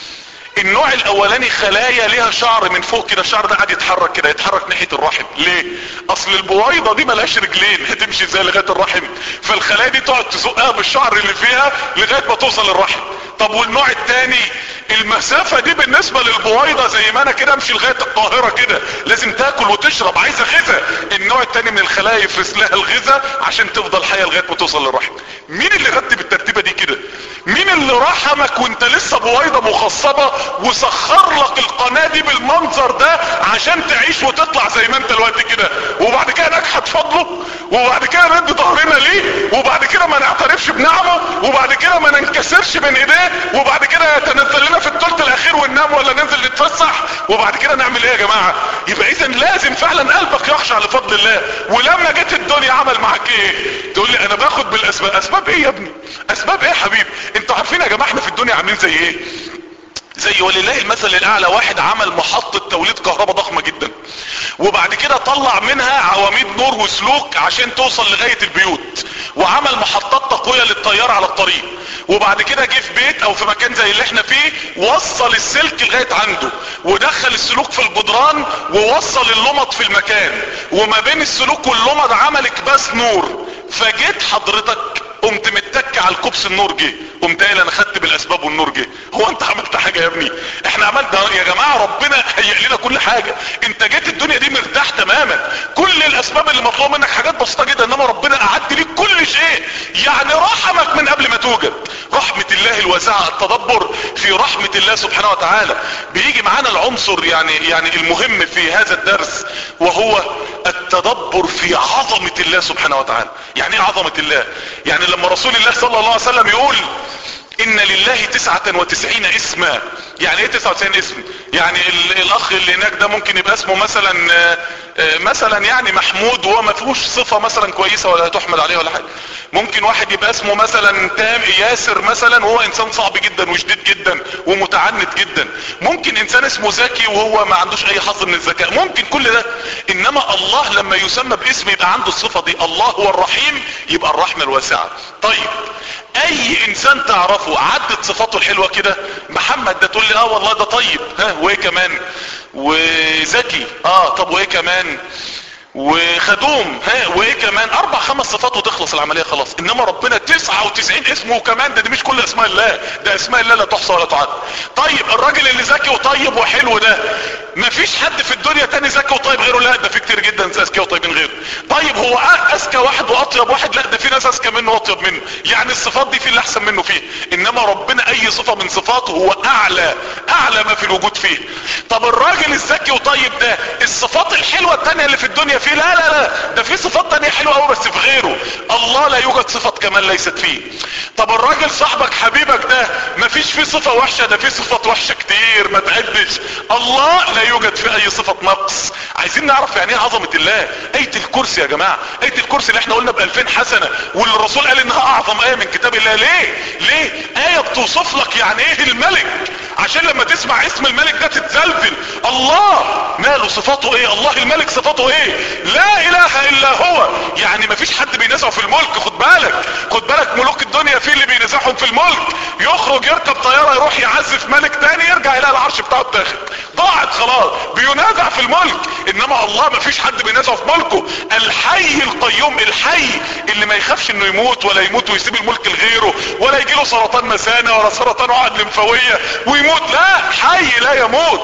النوع الاولاني خلايا ليها شعر من فوق كده الشعر ده قاعد يتحرك كده يتحرك ناحية الرحم ليه اصل البويضة دي ملهاش رجلين هتمشي ازاي لغاية الرحم فالخلايا دي تقعد تزقها بالشعر اللي فيها لغاية ما توصل للرحم طب والنوع التاني المسافة دي بالنسبة للبويضة زي ما انا كده امشي لغاية القاهرة كده لازم تاكل وتشرب عايزة غذاء النوع التاني من الخلايا يفرس لها الغذاء عشان تفضل حية لغاية ما توصل للرحم مين اللي رتب الترتيبة دي كده مين اللي رحمك وانت لسه بويضة مخصبة وسخر لك القناة دي بالمنظر ده عشان تعيش وتطلع زي ما انت الوقت كده وبعد كده نجحت فضله وبعد كده ندي ظهرنا ليه وبعد كده ما نعترفش بنعمه وبعد كده ما ننكسرش بين ايديه وبعد كده يتنزل لنا في الثلث الاخير وننام ولا ننزل نتفسح وبعد كده نعمل ايه يا جماعة يبقى اذا لازم فعلا قلبك يخشع لفضل الله ولما جت الدنيا عمل معاك ايه تقول لي انا باخد بالاسباب اسباب ايه يا ابني اسباب ايه يا حبيبي انتوا عارفين يا جماعة احنا في الدنيا عاملين زي ايه زي ولله المثل الاعلى واحد عمل محطة توليد كهرباء ضخمة جدا وبعد كده طلع منها عواميد نور وسلوك عشان توصل لغاية البيوت وعمل محطات تقوية للطيار على الطريق وبعد كده جه في بيت او في مكان زي اللي احنا فيه وصل السلك لغاية عنده ودخل السلوك في الجدران ووصل اللمض في المكان وما بين السلوك واللمض عمل اكباس نور فجيت حضرتك قمت متك على الكوبس النور جه قمت قايل انا خدت بالاسباب والنور جه هو انت عملت حاجة يا ابني احنا عملنا يا جماعة ربنا هيئ لنا كل حاجة انت جيت الدنيا دي مرتاح تماما كل الاسباب اللي مطلوب منك حاجات بسيطة جدا انما ربنا اعد ليك كل شيء يعني رحمك من قبل ما توجد رحمة الله الواسعة التدبر في رحمة الله سبحانه وتعالى بيجي معانا العنصر يعني يعني المهم في هذا الدرس وهو التدبر في عظمة الله سبحانه وتعالى يعني ايه عظمة الله يعني لما رسول الله صلى الله عليه وسلم يقول ان لله تسعة وتسعين اسما يعني ايه تسعة وتسعين اسم يعني الاخ اللي هناك ده ممكن يبقى اسمه مثلا مثلا يعني محمود وهو ما فيهوش صفة مثلا كويسة ولا تحمد عليه ولا حاجة ممكن واحد يبقى اسمه مثلا تام ياسر مثلا وهو انسان صعب جدا وشديد جدا ومتعنت جدا ممكن انسان اسمه ذكي وهو ما عندوش اي حظ من الذكاء ممكن كل ده انما الله لما يسمى باسم يبقى عنده الصفة دي الله هو الرحيم يبقى الرحمة الواسعة طيب اي انسان تعرفه عدت صفاته الحلوة كده محمد ده تقول لي اه والله ده طيب ها وايه كمان وذكي اه طب وايه كمان وخدوم ها وايه كمان اربع خمس صفات وتخلص العملية خلاص انما ربنا تسعة وتسعين اسمه كمان ده دي مش كل اسماء الله ده اسماء الله لا تحصى ولا تعد طيب الراجل اللي ذكي وطيب وحلو ده مفيش حد في الدنيا تاني ذكي وطيب غيره لا ده في كتير جدا اذكى وطيبين غيره طيب هو اذكى واحد واطيب واحد لا ده في ناس اذكى منه واطيب منه يعني الصفات دي في اللي احسن منه فيه انما ربنا اي صفة من صفاته هو اعلى اعلى ما في الوجود فيه طب الراجل الذكي وطيب ده الصفات الحلوة التانية اللي في الدنيا فيه لا لا لا ده في صفات تانية حلوة قوي بس في غيره الله لا يوجد صفة كمال ليست فيه طب الراجل صاحبك حبيبك ده مفيش فيه صفة وحشة ده فيه صفات وحشة كتير ما تعدش الله لا يوجد فيه اي صفة نقص عايزين نعرف يعني ايه عظمة الله اية الكرسي يا جماعة اية الكرسي اللي احنا قلنا بألفين حسنة واللي الرسول قال انها اعظم اية من كتاب الله ليه ليه اية بتوصف لك يعني ايه الملك عشان لما تسمع اسم الملك ده تتزلزل الله ماله صفاته ايه الله الملك صفاته ايه لا اله الا هو يعني مفيش حد بينزعه في الملك خد بالك خد بالك ملوك الدنيا في اللي بينزعهم في الملك يخرج يركب طيارة يروح يعزف ملك تاني يرجع يلاقي العرش بتاعه اتاخد ضاعت خلاص بينازع في الملك انما الله مفيش حد بينازعه في ملكه الحي القيوم الحي اللي ما يخافش انه يموت ولا يموت ويسيب الملك لغيره ولا يجيله سرطان مثانة ولا سرطان عقد لمفاوية ويموت لا حي لا يموت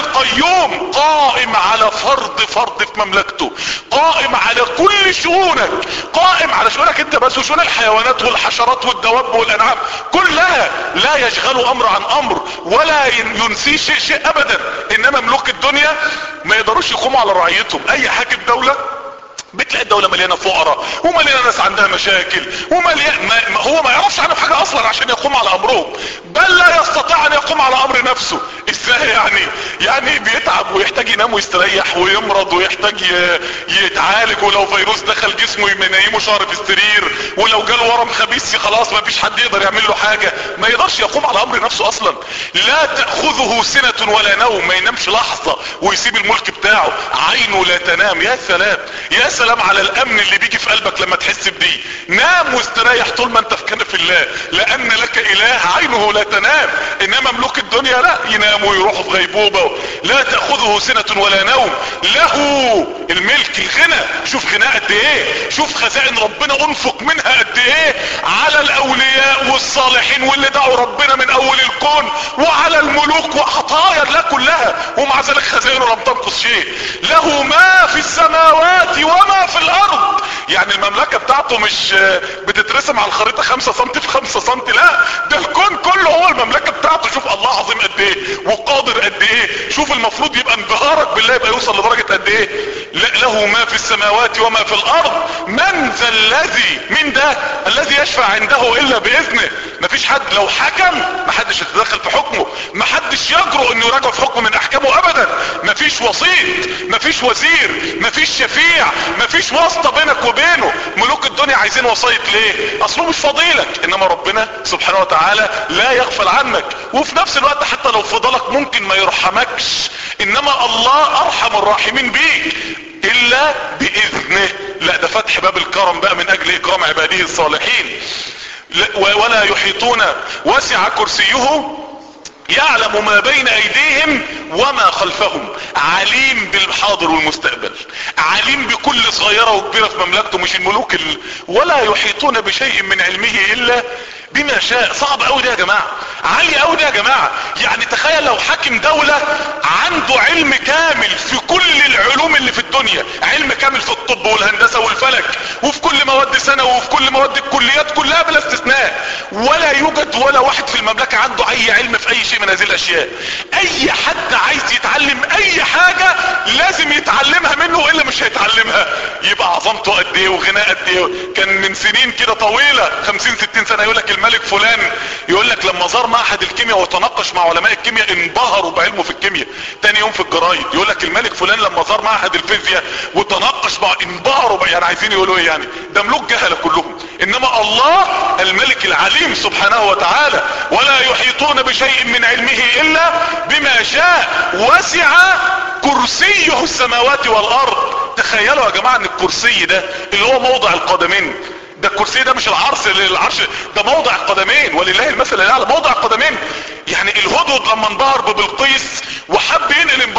القيوم قائم على فرض فرض في مملكته قائم على كل شؤونك قائم على شؤونك انت بس وشؤون الحيوانات والحشرات والدواب والانعام كلها لا يشغل امر عن امر ولا ينسي شيء شيء ابدا انما ملوك الدنيا ما يقدروش يقوموا على رعيتهم اي حاكم دولة بتلاقي الدولة مليانة فقراء ومليانة ناس عندها مشاكل ومليان ما ما هو ما يعرفش عنهم حاجة اصلا عشان يقوم على امرهم بل لا يستطيع ان يقوم على امر نفسه ازاي يعني يعني بيتعب ويحتاج ينام ويستريح ويمرض ويحتاج ي- يتعالج ولو فيروس دخل جسمه ينيمه شهر في السرير ولو جاله ورم خبيث خلاص ما فيش حد يقدر يعمل له حاجة ما يقدرش يقوم على امر نفسه اصلا لا تأخذه سنة ولا نوم ما ينامش لحظة ويسيب الملك بتاعه عينه لا تنام يا سلام يا سلام على الامن اللي بيجي في قلبك لما تحس بدي نام واستريح طول ما انت في كنف الله لان لك اله عينه لا تنام انما ملوك الدنيا لا يناموا ويروحوا في غيبوبة لا تأخذه سنة ولا نوم له الملك الغنى شوف غنى قد ايه شوف خزائن ربنا انفق منها قد ايه على الاولياء والصالحين واللي دعوا ربنا من اول الكون وعلى الملوك وعطايا الله كلها ومع ذلك خزائنه لم تنقص شيء له ما في السماوات وما في الارض يعني المملكة بتاعته مش بتترسم على الخريطة خمسة سنتي في خمسة سنتي لا ده الكون كله هو المملكة بتاعته شوف الله عظيم قد ايه وقادر قد ايه شوف المفروض يبقى انبهارك بالله يبقى يوصل لدرجة قد ايه لا- له ما في السماوات وما في الارض من ذا الذي من ده الذي يشفع عنده الا باذنه مفيش حد لو حكم محدش يتدخل في حكمه محدش يجرؤ انه يراجع في حكم من احكامه ابدا مفيش وسيط مفيش وزير مفيش شفيع مفيش واسطة بينك وبينه ملوك الدنيا عايزين وسيط ليه اصله مش فضيلك انما ربنا سبحانه وتعالى لا يغفل عنك وفي نفس الوقت حتى لو فضلك ممكن ما يرحمكش انما الله ارحم الراحمين بيك الا باذنه لا ده فتح باب الكرم بقى من اجل اكرام عباده الصالحين لا- و- ولا يحيطون وسع كرسيه يعلم ما بين ايديهم وما خلفهم عليم بالحاضر والمستقبل عليم بكل صغيرة وكبيرة في مملكته مش الملوك ال... ولا يحيطون بشيء من علمه الا بما شاء صعب قوي ده يا جماعة عالي قوي ده يا جماعة يعني تخيل لو حاكم دولة عنده علم كامل في كل العلوم اللي في الدنيا علم كامل في الطب والهندسة والفلك وفي كل مواد ثانوي وفي كل مواد الكليات كلها بلا استثناء ولا يوجد ولا واحد في المملكة عنده اي علم في اي شيء من هذه الاشياء اي حد عايز يتعلم اي حاجة لازم يتعلمها منه والا مش هيتعلمها يبقى عظمته قد ايه وغناء قد ايه كان من سنين كده طويلة 50 60 سنة يقول لك الملك فلان يقول لك لما زار معهد الكيمياء وتناقش مع علماء الكيمياء انبهروا بعلمه في الكيمياء تاني يوم في الجرايد يقول لك الملك فلان لما زار معهد الفيزياء وتناقش مع انبهروا بقى يعني عايزين يقولوا ايه يعني ده ملوك جهلة كلهم انما الله الملك العليم سبحانه وتعالى ولا يحيطون بشيء من علمه الا بما شاء وسع كرسيه السماوات والارض تخيلوا يا جماعة ان الكرسي ده اللي هو موضع القدمين ده الكرسي ده مش العرش العرش ده موضع القدمين ولله المثل الاعلى موضع القدمين يعني الهدهد لما انبهر ببلقيس وحب ينقل انبهاره لسيدنا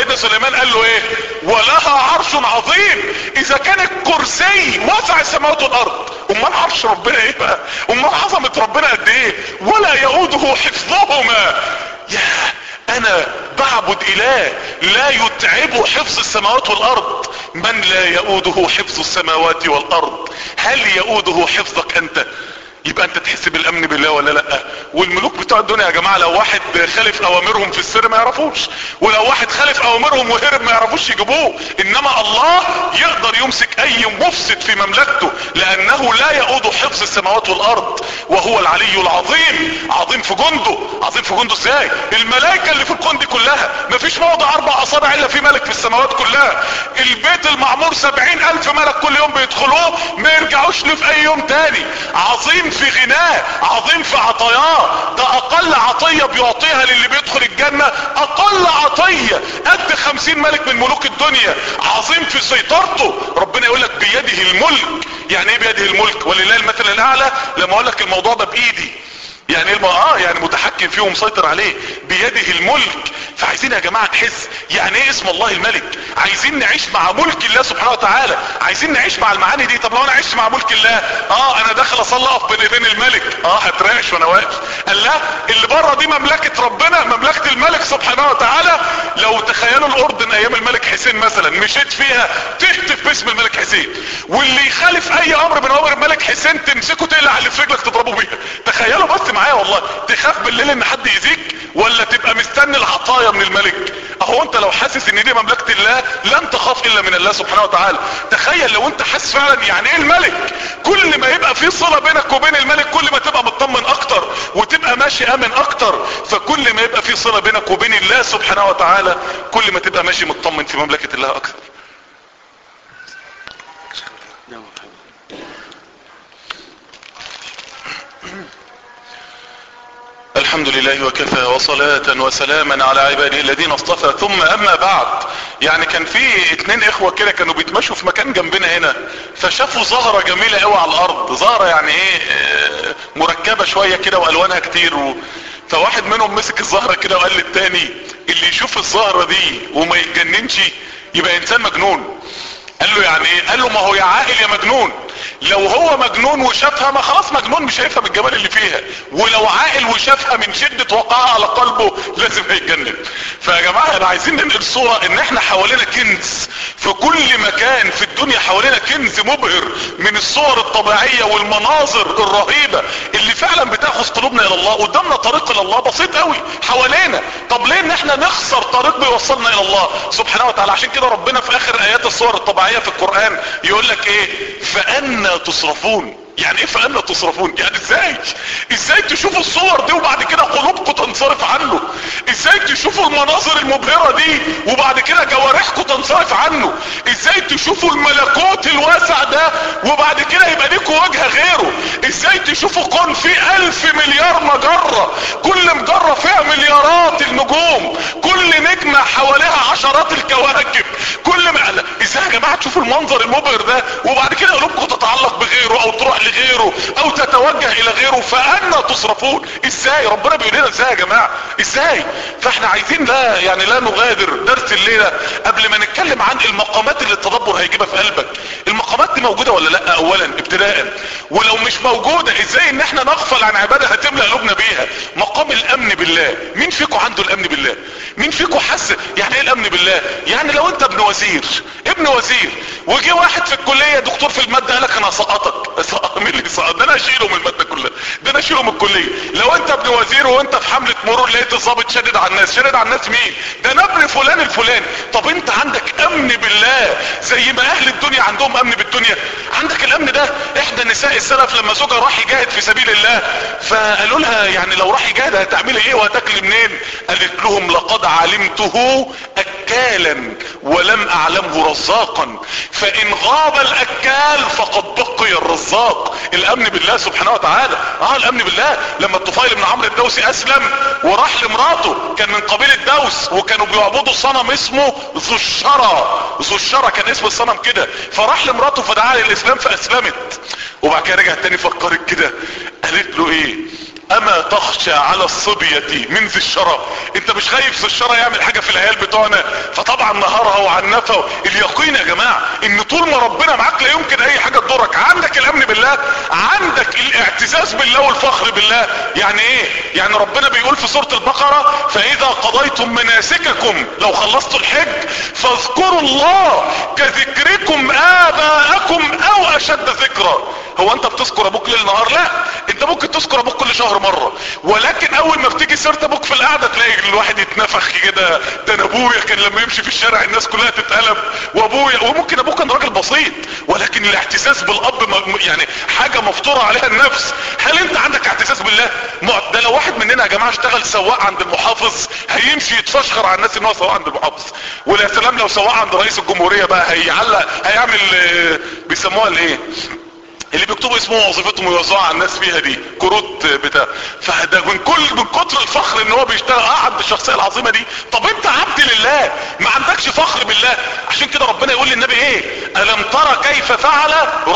سيدنا سليمان قال له ايه ولها عرش عظيم اذا كان الكرسي وسع السماوات والارض امال عرش ربنا ايه بقى امال عظمة ربنا قد ايه ولا يؤوده حفظهما يا انا بعبد اله لا يتعب حفظ السماوات والارض من لا يؤوده حفظ السماوات والارض هل يؤوده حفظك انت يبقى انت تحس بالامن بالله ولا لا والملوك بتوع الدنيا يا جماعة لو واحد خالف اوامرهم في السر ما يعرفوش ولو واحد خالف اوامرهم وهرب ما يعرفوش يجيبوه انما الله يقدر يمسك اي مفسد في مملكته لانه لا يؤود حفظ السماوات والارض وهو العلي العظيم عظيم في جنده عظيم في جنده ازاي الملائكة اللي في الكون دي كلها مفيش موضع اربع اصابع الا في ملك في السماوات كلها البيت المعمور سبعين الف ملك كل يوم بيدخلوه ما يرجعوش له في اي يوم تاني عظيم في غناه عظيم في عطاياه ده اقل عطية بيعطيها للي بيدخل الجنة اقل عطية قد خمسين ملك من ملوك الدنيا عظيم في سيطرته ربنا يقول لك بيده الملك يعني ايه بيده الملك ولله المثل الاعلى لما اقول لك الموضوع ده بايدي يعني ايه اه يعني متحكم فيه ومسيطر عليه بيده الملك فعايزين يا جماعة نحس يعني ايه اسم الله الملك عايزين نعيش مع ملك الله سبحانه وتعالى عايزين نعيش مع المعاني دي طب لو انا عشت مع ملك الله اه انا داخل اصلي اقف بين ايدين الملك اه هترعش وانا واقف قال لا اللي بره دي مملكة ربنا مملكة الملك سبحانه وتعالى لو تخيلوا الاردن ايام الملك حسين مثلا مشيت فيها تهتف باسم الملك حسين واللي يخالف اي امر من اوامر الملك حسين تمسكه تقلع اللي في رجلك تضربه بيها تخيلوا بس معايا والله تخاف بالليل ان حد يزيك ولا تبقى مستني العطايا من الملك اهو انت لو حاسس ان دي مملكة الله لن تخاف الا من الله سبحانه وتعالى تخيل لو انت حاسس فعلا يعني ايه الملك كل ما يبقى في صلة بينك وبين الملك كل ما تبقى مطمن اكتر وتبقى ماشي امن اكتر فكل ما يبقى في صلة بينك وبين الله سبحانه وتعالى كل ما تبقى ماشي مطمن في مملكة الله اكتر الحمد لله وكفى وصلاة وسلاما على عباده الذين اصطفى ثم اما بعد يعني كان في اتنين اخوة كده كانوا بيتمشوا في مكان جنبنا هنا فشافوا زهرة جميلة قوي على الارض زهرة يعني ايه اه مركبة شوية كده والوانها كتير و... فواحد منهم مسك الزهرة كده وقال للتاني اللي يشوف الزهرة دي وما يتجننش يبقى انسان مجنون قال له يعني ايه قال له ما هو يا عاقل يا مجنون لو هو مجنون وشافها ما خلاص مجنون مش هيفهم الجمال اللي فيها ولو عاقل وشافها من شدة وقعها على قلبه لازم هيتجنن فيا جماعة انا عايزين ننقل صورة ان احنا حوالينا كنز في كل مكان في الدنيا حوالينا كنز مبهر من الصور الطبيعية والمناظر الرهيبة اللي فعلا بتاخذ قلوبنا الى الله قدامنا طريق الى الله بسيط قوي حوالينا طب ليه ان احنا نخسر طريق بيوصلنا الى الله سبحانه وتعالى عشان كده ربنا في اخر ايات الصور الطبيعية في القرآن يقول لك ايه فأنا تصرفون يعني ايه فأنا تصرفون يعني ازاي ازاي تشوفوا الصور دي وبعد كده قلوبكم تنصرف عنه ازاي تشوفوا المناظر المبهرة دي وبعد كده جوارحكم تنصرف عنه ازاي تشوفوا الملكوت الواسع ده وبعد كده يبقى ليكوا وجه غيره ازاي تشوفوا كون في الف مليار مجرة كل مجرة فيها مليارات النجوم كل نجمة حواليها عشرات الكواكب كل ما ازاي يا جماعة تشوفوا المنظر المبهر ده وبعد كده قلوبكم تتعلق بغيره او تروح لغيره او تتوجه الى غيره فانا تصرفون ازاي ربنا بيقول لنا ازاي يا جماعة ازاي فاحنا عايزين لا يعني لا نغادر درس الليلة قبل ما نتكلم عن المقامات اللي التدبر هيجيبها في قلبك المقامات دي موجودة ولا لا اولا ابتداء ولو مش موجودة ازاي ان احنا نغفل عن عبادة هتملأ قلوبنا بيها مقام الامن بالله مين فيكم عنده الامن بالله مين فيكم حس يعني ايه الامن بالله يعني لو انت ابن وزير ابن وزير وجي واحد في الكلية دكتور في المادة قالك انا هسقطك مين اللي يسقط ده انا اشيله من المادة كلها ده انا اشيله من الكلية لو انت ابن وزير وانت في حملة مرور لقيت الظابط شادد على الناس شادد على الناس مين ده انا ابن فلان الفلاني طب انت عندك امن بالله زي ما اهل الدنيا عندهم امن بالدنيا عندك الامن ده احدى نساء السلف لما زوجها راح يجاهد في سبيل الله فقالوا لها يعني لو راح يجاهد هتعملي ايه وهتاكلي منين قالت لهم لقد علمته اكالا ولم اعلمه رزاقا فان غاب الاكال فقد بقي الرزاق الامن بالله سبحانه وتعالى اه الامن بالله لما الطفيل بن عمرو الدوسي اسلم وراح لمراته كان من قبيلة دوس وكانوا بيعبدوا صنم اسمه ذو الشرى ذو الشرى كان اسم الصنم كده فراح لمراته فدعا للاسلام فاسلمت وبعد كده رجعت تاني فكرت كده قالت له ايه اما تخشى على الصبية من ذي الشرى انت مش خايف ذي الشرى يعمل حاجة في العيال بتوعنا فطبعا نهارها وعنفها اليقين يا جماعة ان طول ما ربنا معاك لا يمكن اي حاجة تضرك عندك الامن بالله عندك الاعتزاز بالله والفخر بالله يعني ايه يعني ربنا بيقول في سورة البقرة فاذا قضيتم مناسككم لو خلصتوا الحج فاذكروا الله كذكركم اباءكم او اشد ذكرى هو انت بتذكر ابوك ليل نهار لا انت ممكن تذكر ابوك كل شهر مرة ولكن اول ما بتيجي سيرة ابوك في القعدة تلاقي الواحد يتنفخ كده ده انا ابويا كان لما يمشي في الشارع الناس كلها تتقلب وابويا وممكن ابوك كان راجل بسيط ولكن الاعتزاز بالاب م- يعني حاجة مفطورة عليها النفس هل انت عندك اعتزاز بالله ما- ده لو واحد مننا يا جماعة اشتغل سواق عند المحافظ هيمشي يتفشخر على الناس ان هو سواق عند المحافظ ولا سلام لو سواق عند رئيس الجمهورية بقى هيعلق هيعمل آه، بيسموها الايه اللي بيكتبوا اسمه وظيفتهم ويوزعوا على الناس فيها دي كروت بتاع فده من كل من كتر الفخر ان هو بيشتغل قاعد بالشخصيه العظيمه دي طب انت عبد لله ما عندكش فخر بالله عشان كده ربنا يقول للنبي ايه الم ترى كيف فعل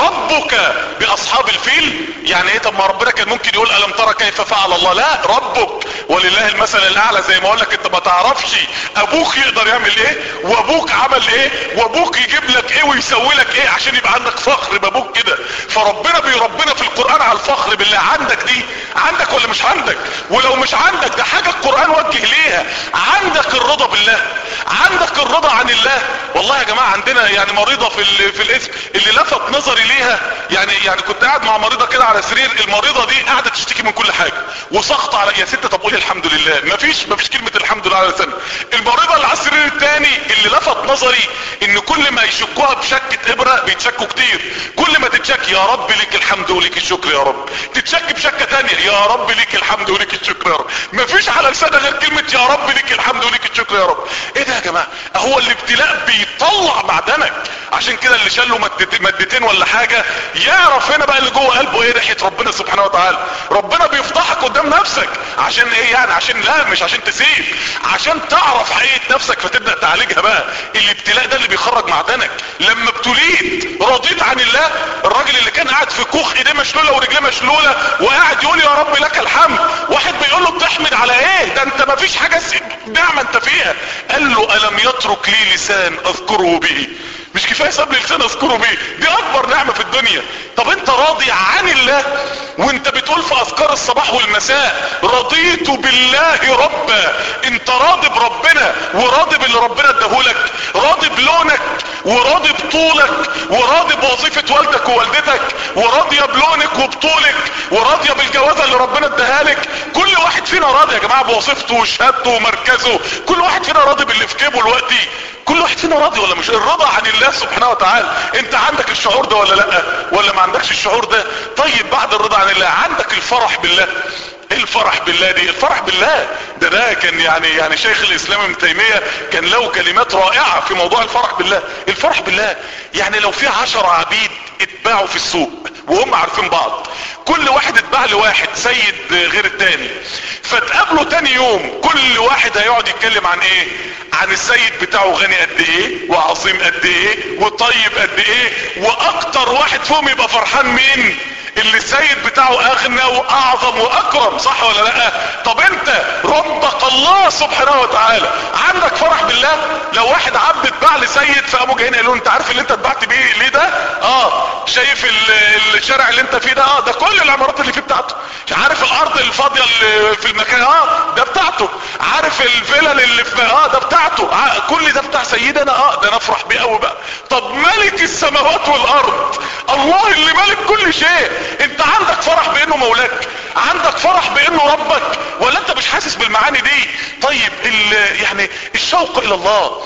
ربك باصحاب الفيل يعني ايه طب ما ربنا كان ممكن يقول الم ترى كيف فعل الله لا ربك ولله المثل الاعلى زي ما اقول لك انت ما تعرفش ابوك يقدر يعمل ايه وابوك عمل ايه وابوك يجيب لك ايه ويسوي لك ايه عشان يبقى عندك فخر بابوك كده فربنا بيربنا في القرآن على الفخر بالله عندك دي عندك ولا مش عندك ولو مش عندك ده حاجة القرآن وجه ليها عندك الرضا بالله عندك الرضا عن الله والله يا جماعة عندنا يعني مريضة في ال- في الاسم اللي لفت نظري ليها يعني يعني كنت قاعد مع مريضة كده على سرير المريضة دي قاعدة تشتكي من كل حاجة وسخط على يا ست طب قولي الحمد لله مفيش مفيش كلمة الحمد لله على لسانها المريضة اللي على السرير التاني اللي لفت نظري ان كل ما يشكوها بشكة ابرة بيتشكوا كتير كل ما تتشك يا رب ليك الحمد وليك الشكر يا رب تتشك بشكة تانية يا رب ليك الحمد وليك الشكر يا رب مفيش على لسانها غير كلمة يا رب ليك الحمد وليك الشكر يا رب ايه ده يا جماعة هو الابتلاء بيطلع معدنك عشان كده اللي شاله مدت- مادتين ولا حاجة يعرف هنا بقى اللي جوه قلبه ايه ريحة ربنا سبحانه وتعالى ربنا بيفضحك قدام نفسك عشان ايه يعني عشان لا مش عشان تسيب عشان تعرف حقيقة نفسك فتبدأ تعالجها بقى الابتلاء ده اللي بيخرج معدنك لما ابتليت رضيت عن الله الراجل اللي كان قاعد في كوخ ايديه مشلولة ورجليه مشلولة وقاعد يقول يا رب لك الحمد واحد بيقول له بتحمد على ايه ده انت ما فيش حاجة س- نعمة انت فيها قال له الم يترك لي لسان اذكره به مش كفايه ساب لي لسان اذكره بيه دي اكبر نعمه في الدنيا طب انت راضي عن الله وانت بتقول في اذكار الصباح والمساء رضيت بالله ربا انت راضي بربنا وراضي باللي ربنا اداهولك راضي بلونك وراضي بطولك وراضي بوظيفه والدك ووالدتك وراضيه بلونك وبطولك وراضيه بالجوازه اللي ربنا اداها لك كل واحد فينا راضي يا جماعه بوظيفته وشهادته ومركزه كل واحد فينا راضي باللي في جيبه دلوقتي كل واحد فينا راضي ولا مش الرضا عن الله سبحانه وتعالى انت عندك الشعور ده ولا لا ولا ما عندكش الشعور ده طيب بعد الرضا عن الله عندك الفرح بالله ايه الفرح بالله دي الفرح بالله ده ده كان يعني يعني شيخ الاسلام ابن تيمية كان له كلمات رائعة في موضوع الفرح بالله الفرح بالله يعني لو في عشر عبيد اتباعوا في السوق وهم عارفين بعض كل واحد اتباع لواحد سيد غير التاني فتقابلوا تاني يوم كل واحد هيقعد يتكلم عن ايه عن السيد بتاعه غني قد ايه وعظيم قد ايه وطيب قد ايه واكتر واحد فيهم يبقى فرحان مين اللي السيد بتاعه اغنى واعظم واكرم صح ولا لا طب انت ربك الله سبحانه وتعالى عندك فرح بالله لو واحد عبد اتباع لسيد فقاموا جايين قالوا له انت عارف اللي انت اتبعت بيه ليه ده اه شايف ال- الشارع اللي انت فيه ده اه ده كل العمارات اللي فيه بتاعته عارف الارض الفاضيه اللي في المكان اه ده بتاعته عارف الفلل اللي في اه ده بتاعته ع- كل ده بتاع سيدنا اه ده نفرح بيه قوي بقى طب ملك السماوات والارض الله اللي ملك كل شيء انت عندك فرح بانه مولاك عندك فرح بانه ربك ولا انت مش حاسس بالمعاني دي طيب ال- يعني الشوق الى الله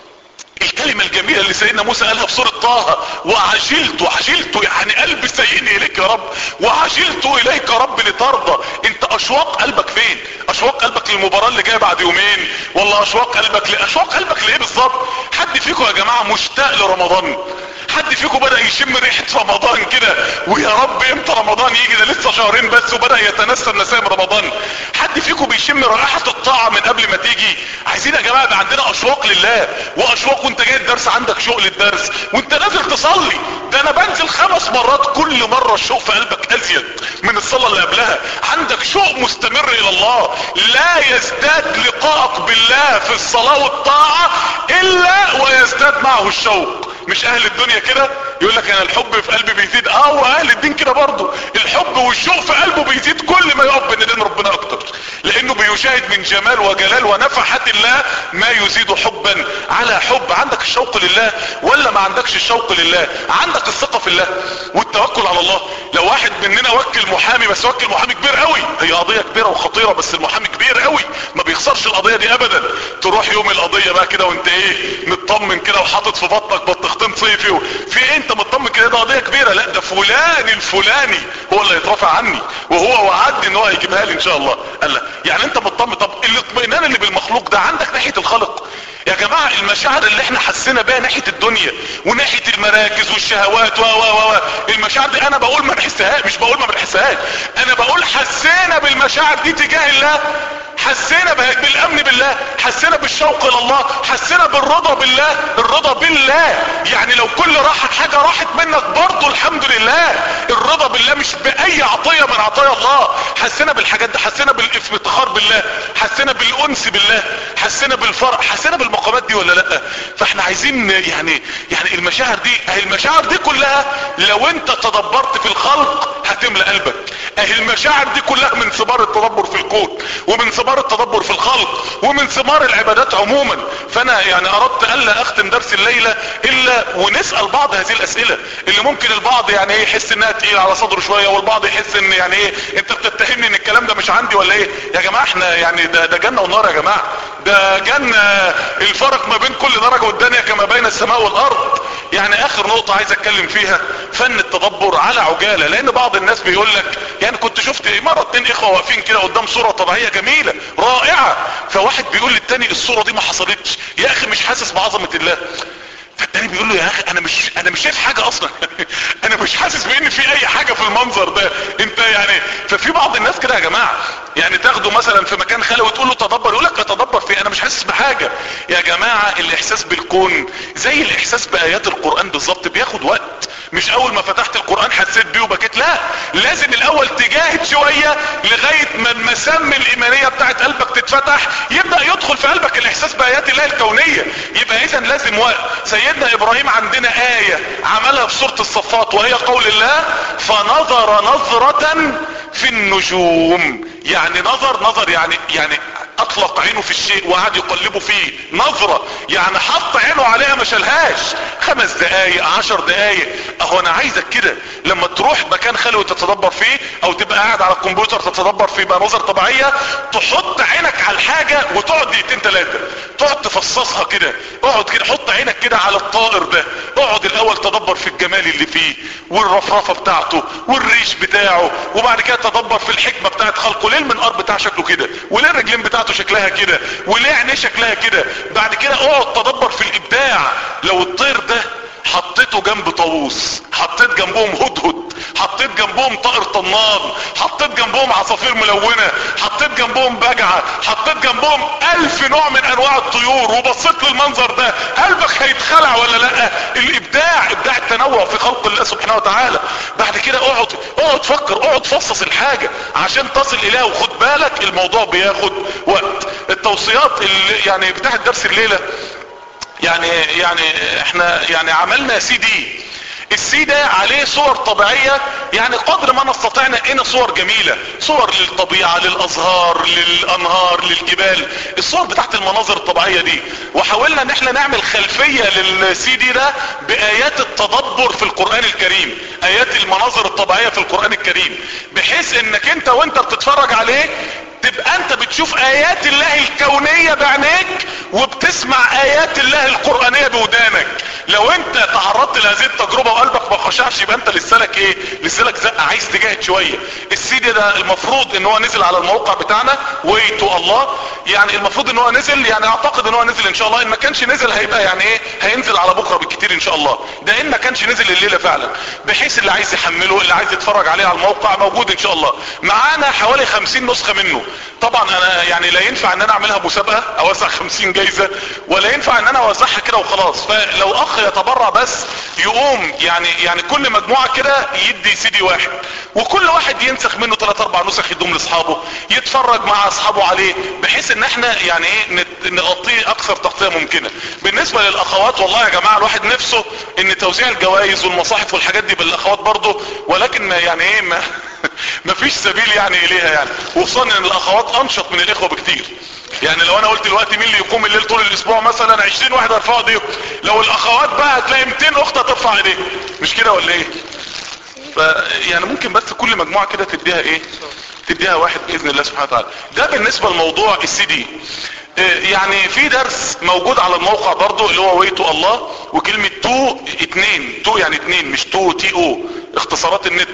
الكلمة الجميلة اللي سيدنا موسى قالها في سورة طه وعجلت وعجلت يعني قلبي سيئني اليك يا رب وعجلت اليك يا رب لترضى انت اشواق قلبك فين اشواق قلبك للمباراة اللي جاية بعد يومين ولا اشواق قلبك ل... اشواق قلبك لايه بالظبط حد فيكم يا جماعة مشتاق لرمضان حد فيكم بدأ يشم ريحة رمضان كده ويا رب امتى رمضان يجي ده لسه شهرين بس وبدأ يتنسم نسائم رمضان حد فيكم بيشم رائحة الطاعة من قبل ما تيجي عايزين يا جماعة يبقى عندنا اشواق لله واشواق وانت جاي الدرس عندك شوق للدرس وانت نازل تصلي ده انا بنزل خمس مرات كل مرة الشوق في قلبك ازيد من الصلاة اللي قبلها عندك شوق مستمر الى الله لا يزداد لقائك بالله في الصلاة والطاعة الا ويزداد معه الشوق مش اهل الدنيا كده يقول لك انا الحب في قلبي بيزيد اه واهل الدين كده برضه الحب والشوق في قلبه بيزيد كل ما يقف بين ايدين ربنا اكتر لانه بيشاهد من جمال وجلال ونفحات الله ما يزيد حبا على حب عندك الشوق لله ولا ما عندكش الشوق لله عندك الثقة في الله والتوكل على الله لو واحد مننا وكل محامي بس وكل محامي كبير قوي هي قضية كبيرة وخطيرة بس المحامي كبير قوي ما بيخسرش القضية دي ابدا تروح يوم القضية بقى كده وانت ايه مطمن كده وحاطط في بطنك بطختين صيفي في ايه انت مطمن كده ده قضية كبيرة لا ده فلان الفلاني هو اللي يترفع عني وهو وعدني ان هو هيجيبها لي ان شاء الله قال لا يعني انت مطمن طب الاطمئنان اللي بالمخلوق ده عندك ناحية الخلق يا جماعة المشاعر اللي احنا حسينا بيها ناحية الدنيا وناحية المراكز والشهوات و و و المشاعر دي انا بقول ما بنحسهاش مش بقول ما بنحسهاش انا بقول حسينا بالمشاعر دي تجاه الله حسينا بالامن بالله حسينا بالشوق الى الله حسينا بالرضا بالله الرضا بالله يعني لو كل راحة حاجة راحت منك برضو الحمد لله الرضا بالله مش باي عطية من عطايا الله حسينا بالحاجات دي حسينا بالافتخار بالله حسينا بالانس بالله حسينا بالفرح حسينا بالمقامات دي ولا لا فاحنا عايزين يعني يعني المشاعر دي اهي المشاعر دي كلها لو انت تدبرت في الخلق هتملى قلبك اهي المشاعر دي كلها من ثمار التدبر في الكون ومن ثمار التدبر في الخلق ومن ثمار العبادات عموما فانا يعني اردت الا اختم درس الليلة الا ونسأل بعض هذه الاسئلة اللي ممكن البعض يعني ايه يحس انها تقيل على صدره شوية والبعض يحس ان يعني ايه انت بتتهمني ان الكلام ده مش عندي ولا ايه يا جماعة احنا يعني ده, ده جنة ونار يا جماعة ده جنة الفرق ما بين كل درجة والدنيا كما بين السماء والارض يعني اخر نقطة عايز اتكلم فيها فن التدبر على عجالة لان بعض الناس بيقول لك يعني كنت شفت مرة اتنين اخوة واقفين كده قدام صورة طبيعية جميلة رائعة فواحد بيقول للتاني الصورة دي ما حصلتش يا اخي مش حاسس بعظمة الله فالتاني بيقول له يا اخي انا مش انا مش شايف حاجة اصلا انا مش حاسس بان في اي حاجة في المنظر ده انت يعني ففي بعض الناس كده يا جماعة يعني تاخده مثلا في مكان خلوي وتقول له تدبر يقول لك اتدبر فيه انا مش حاسس بحاجة يا جماعة الاحساس بالكون زي الاحساس بايات القرآن بالظبط بياخد وقت مش اول ما فتحت القرآن حسيت بيه وبكيت لا لازم الاول تجاهد شوية لغاية ما المسام الايمانية بتاعت قلبك تتفتح يبدأ يدخل في قلبك الاحساس بايات الله الكونية يبقى اذا لازم وقت سيدنا ابراهيم عندنا اية عملها في سورة الصفات وهي قول الله فنظر نظرة في النجوم يعني نظر نظر يعني يعني اطلق عينه في الشيء وقعد يقلبه فيه نظرة يعني حط عينه عليها ما شالهاش خمس دقايق عشر دقايق اهو انا عايزك كده لما تروح مكان خلوي تتدبر فيه او تبقى قاعد على الكمبيوتر تتدبر فيه مناظر طبيعية تحط عينك على الحاجة وتقعد دقيقتين ثلاثة تقعد تفصصها كده اقعد كده حط عينك كده على الطائر ده اقعد الاول تدبر في الجمال اللي فيه والرفرفة بتاعته والريش بتاعه وبعد كده تدبر في الحكمة بتاعت خلقه ليه المنقار بتاع شكله كده وليه الرجلين بتاعته شكلها كده وليه عينيه شكلها كده بعد كده اقعد تدبر في الابداع لو الطير ده حطيته جنب طاووس حطيت جنبهم هدهد حطيت جنبهم طائر طنان حطيت جنبهم عصافير ملونة حطيت جنبهم بجعة حطيت جنبهم الف نوع من انواع الطيور وبصيت للمنظر ده قلبك هيتخلع ولا لا الابداع ابداع التنوع في خلق الله سبحانه وتعالى بعد كده اقعد اقعد فكر اقعد فصص الحاجة عشان تصل اليها وخد بالك الموضوع بياخد وقت التوصيات اللي يعني بتاعت درس الليلة يعني يعني احنا يعني عملنا سي دي السي ده عليه صور طبيعية يعني قدر ما نستطيع نقينا صور جميلة صور للطبيعة للازهار للانهار للجبال الصور بتاعت المناظر الطبيعية دي وحاولنا ان احنا نعمل خلفية للسي دي ده بايات التدبر في القرآن الكريم ايات المناظر الطبيعية في القرآن الكريم بحيث انك انت وانت بتتفرج عليه تبقى انت بتشوف ايات الله الكونية بعينيك وبتسمع ايات الله القرآنية بودانك لو انت تعرضت لهذه التجربة وقلبك ما خشعش يبقى انت لسالك ايه لسالك زقة عايز تجاهد شوية السيدي ده المفروض ان هو نزل على الموقع بتاعنا ويتو الله يعني المفروض ان هو نزل يعني اعتقد ان هو نزل ان شاء الله ان ما كانش نزل هيبقى يعني ايه هينزل على بكرة بالكتير ان شاء الله ده ان ما كانش نزل الليلة فعلا بحيث اللي عايز يحمله اللي عايز يتفرج عليه على الموقع موجود ان شاء الله معانا حوالي خمسين نسخة منه طبعا انا يعني لا ينفع ان انا اعملها مسابقة اوزع خمسين جايزة ولا ينفع ان انا اوزعها كده وخلاص فلو اخ يتبرع بس يقوم يعني يعني كل مجموعة كده يدي سيدي واحد وكل واحد ينسخ منه ثلاث اربع نسخ يدوم لاصحابه يتفرج مع اصحابه عليه بحيث ان احنا يعني ايه نغطيه اكثر تغطية ممكنة بالنسبة للاخوات والله يا جماعة الواحد نفسه ان توزيع الجوائز والمصاحف والحاجات دي بالاخوات برضه ولكن يعني ايه ما مفيش سبيل يعني اليها يعني وخصوصا ان الاخوات انشط من الاخوة بكتير يعني لو انا قلت دلوقتي مين اللي يقوم الليل طول الاسبوع مثلا 20 واحد يرفعوا ايديهم لو الاخوات بقى هتلاقي 200 اخت هترفع ايديها مش كده ولا ايه ف يعني ممكن بس كل مجموعة كده تديها ايه تديها واحد باذن الله سبحانه وتعالى ده بالنسبة لموضوع السي دي يعني في درس موجود على الموقع برضو اللي هو ويتو الله وكلمة تو اتنين تو يعني اتنين مش تو تي او اختصارات النت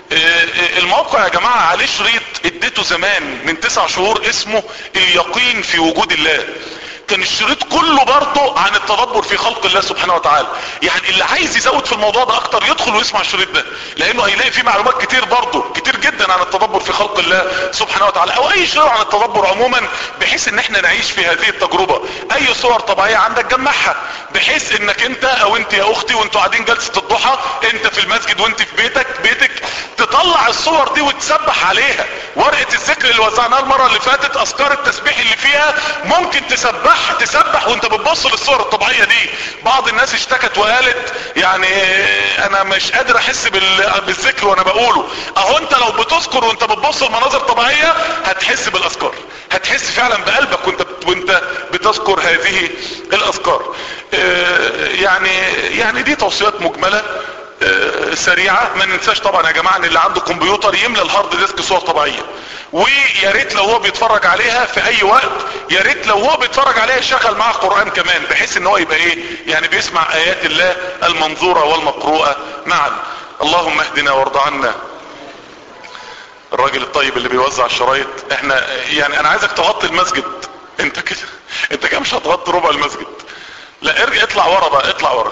الموقع يا جماعة عليه شريط اديته زمان من تسع شهور اسمه اليقين في وجود الله كان الشريط كله برضه عن التدبر في خلق الله سبحانه وتعالى يعني اللي عايز يزود في الموضوع ده اكتر يدخل ويسمع الشريط ده لانه هيلاقي فيه معلومات كتير برضه كتير جدا عن التدبر في خلق الله سبحانه وتعالى او اي شيء عن التدبر عموما بحيث ان احنا نعيش في هذه التجربة اي صور طبيعية عندك جمعها بحيث انك انت او انت يا اختي وانتوا قاعدين جلسة الضحى انت في المسجد وانت في بيتك بيتك تطلع الصور دي وتسبح عليها ورقة الذكر اللي وزعناها المرة اللي فاتت اذكار التسبيح اللي فيها ممكن تسبح تسبح وانت بتبص للصور الطبيعية دي بعض الناس اشتكت وقالت يعني انا مش قادر احس بالذكر وانا بقوله اهو انت لو بتذكر وانت بتبص لمناظر طبيعية هتحس بالاذكار هتحس فعلا بقلبك وانت وانت بتذكر هذه الاذكار يعني يعني دي توصيات مجملة سريعة ما ننساش طبعا يا جماعة ان اللي عنده كمبيوتر يملى الهارد ديسك صور طبيعية ويا ريت لو هو بيتفرج عليها في اي وقت يا ريت لو هو بيتفرج عليها يشغل معاه قرآن كمان بحيث ان هو يبقى ايه يعني بيسمع ايات الله المنظورة والمقروءة معا اللهم اهدنا وارض عنا الراجل الطيب اللي بيوزع الشرايط احنا يعني انا عايزك تغطي المسجد انت كده انت كده مش هتغطي ربع المسجد لا ارجع اطلع ورا بقى اطلع ورا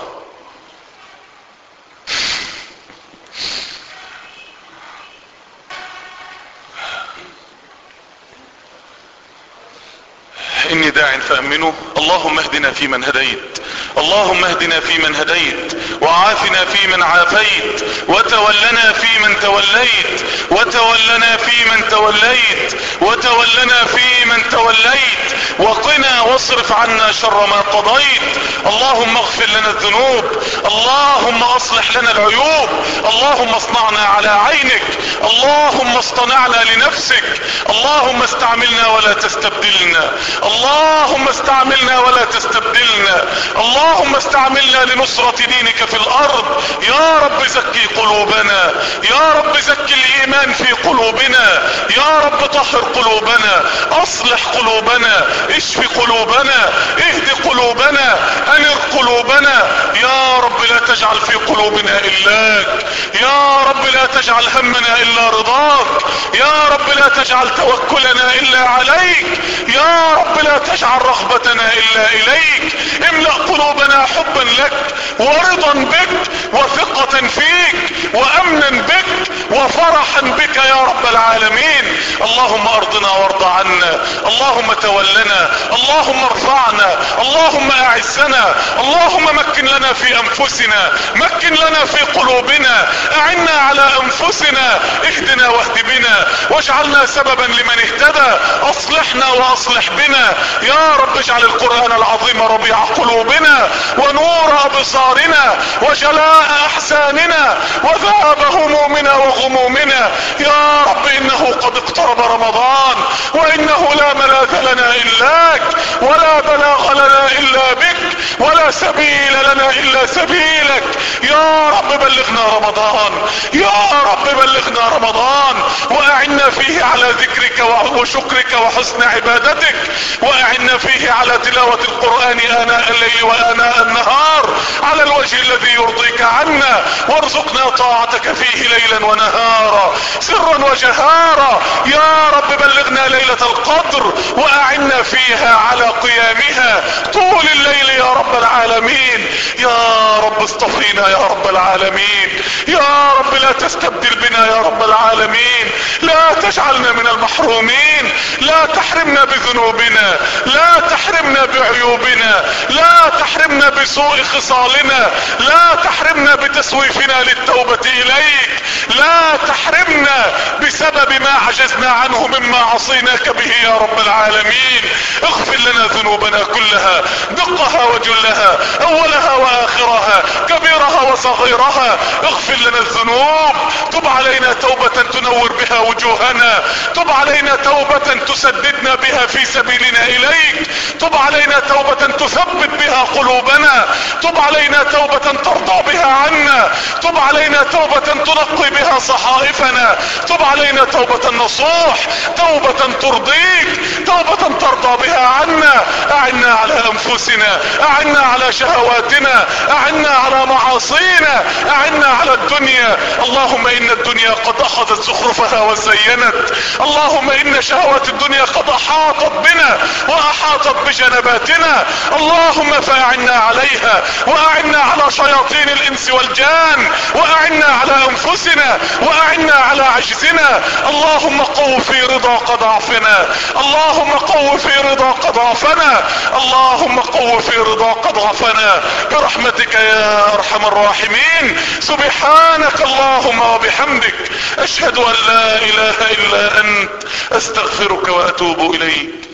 اني داع فامنوا اللهم اهدنا فيمن هديت اللهم اهدنا فيمن هديت وعافنا فيمن عافيت وتولنا فيمن توليت وتولنا فيمن توليت وتولنا فيمن توليت وقنا واصرف عنا شر ما قضيت اللهم اغفر لنا الذنوب اللهم اصلح لنا العيوب اللهم اصنعنا على عينك اللهم اصطنعنا لنفسك اللهم استعملنا ولا تستبدلنا اللهم استعملنا ولا تستبدلنا اللهم استعملنا لنصرة دينك في الارض يا رب زكي قلوبنا يا رب زكي الايمان في قلوبنا يا رب طهر قلوبنا اصلح قلوبنا اشف قلوبنا اهد قلوبنا انر قلوبنا يا رب لا تجعل في قلوبنا الاك يا رب لا تجعل همنا الا رضاك يا رب لا تجعل توكلنا الا عليك يا رب لا تجعل رغبتنا الا اليك املأ قلوبنا حبا لك ورضا بك وثقة فيك وامنا بك وفرحا بك يا رب العالمين اللهم ارضنا وارض عنا اللهم تولنا اللهم ارفعنا اللهم اعزنا اللهم مكن لنا في انفسنا مكن لنا في قلوبنا اعنا على انفسنا اهدنا واهد بنا واجعلنا سببا لمن اهتدى اصلحنا واصلح بنا يا رب اجعل القرآن العظيم ربيع قلوبنا ونور ابصارنا وجلاء احزاننا وذهاب همومنا وغمومنا يا رب انه قد اقترب رمضان وانه لا ملاذ لنا الاك ولا بلاغ لنا الا بك ولا لا سبيل لنا الا سبيلك يا رب بلغنا رمضان يا رب بلغنا رمضان واعنا فيه على ذكرك وشكرك وحسن عبادتك واعنا فيه على تلاوة القرآن اناء الليل واناء النهار على الوجه الذي يرضيك عنا وارزقنا طاعتك فيه ليلا ونهارا سرا وجهارا يا رب بلغنا ليلة القدر واعنا فيها على قيامها طول الليل يا رب العالمين يا رب اصطفينا يا رب العالمين يا رب لا تستبدل بنا يا رب العالمين لا تجعلنا من المحرومين لا تحرمنا بذنوبنا لا تحرمنا بعيوبنا لا تحرمنا بسوء خصالنا لا تحرمنا بتسويفنا للتوبة اليك لا تحرمنا بسبب ما عجزنا عنه مما عصيناك به يا رب العالمين اغفر لنا ذنوبنا كلها دقها وجلها اولها واخرها كبيرها وصغيرها اغفر لنا الذنوب تب علينا توبة تنور بها وجوهنا تب علينا توبة تسددنا بها في سبيلنا اليك تب علينا توبة تثبت بها قلوبنا تب علينا توبة ترضى بها عنا تب علينا توبة تنقي بها صحائفنا تب علينا توبة نصوح توبة ترضيك توبة ترضى بها عنا اعنا على انفسنا اعنا على شهواتنا اعنا على معاصينا اعنا على الدنيا اللهم ان الدنيا قد اخذت زخرفها وزينت اللهم ان شهوات الدنيا قد احاطت بنا واحاطت بجنباتنا اللهم فاعنا عليها واعنا على شياطين الانس والجان واعنا على انفسنا واعنا على عجزنا اللهم قو في رضاك ضعفنا اللهم قو في رضاك ضعفنا اللهم قو في رضاك ضعفنا برحمتك يا ارحم الراحمين سبحانك اللهم وبحمدك اشهد ان لا اله الا انت استغفرك واتوب اليك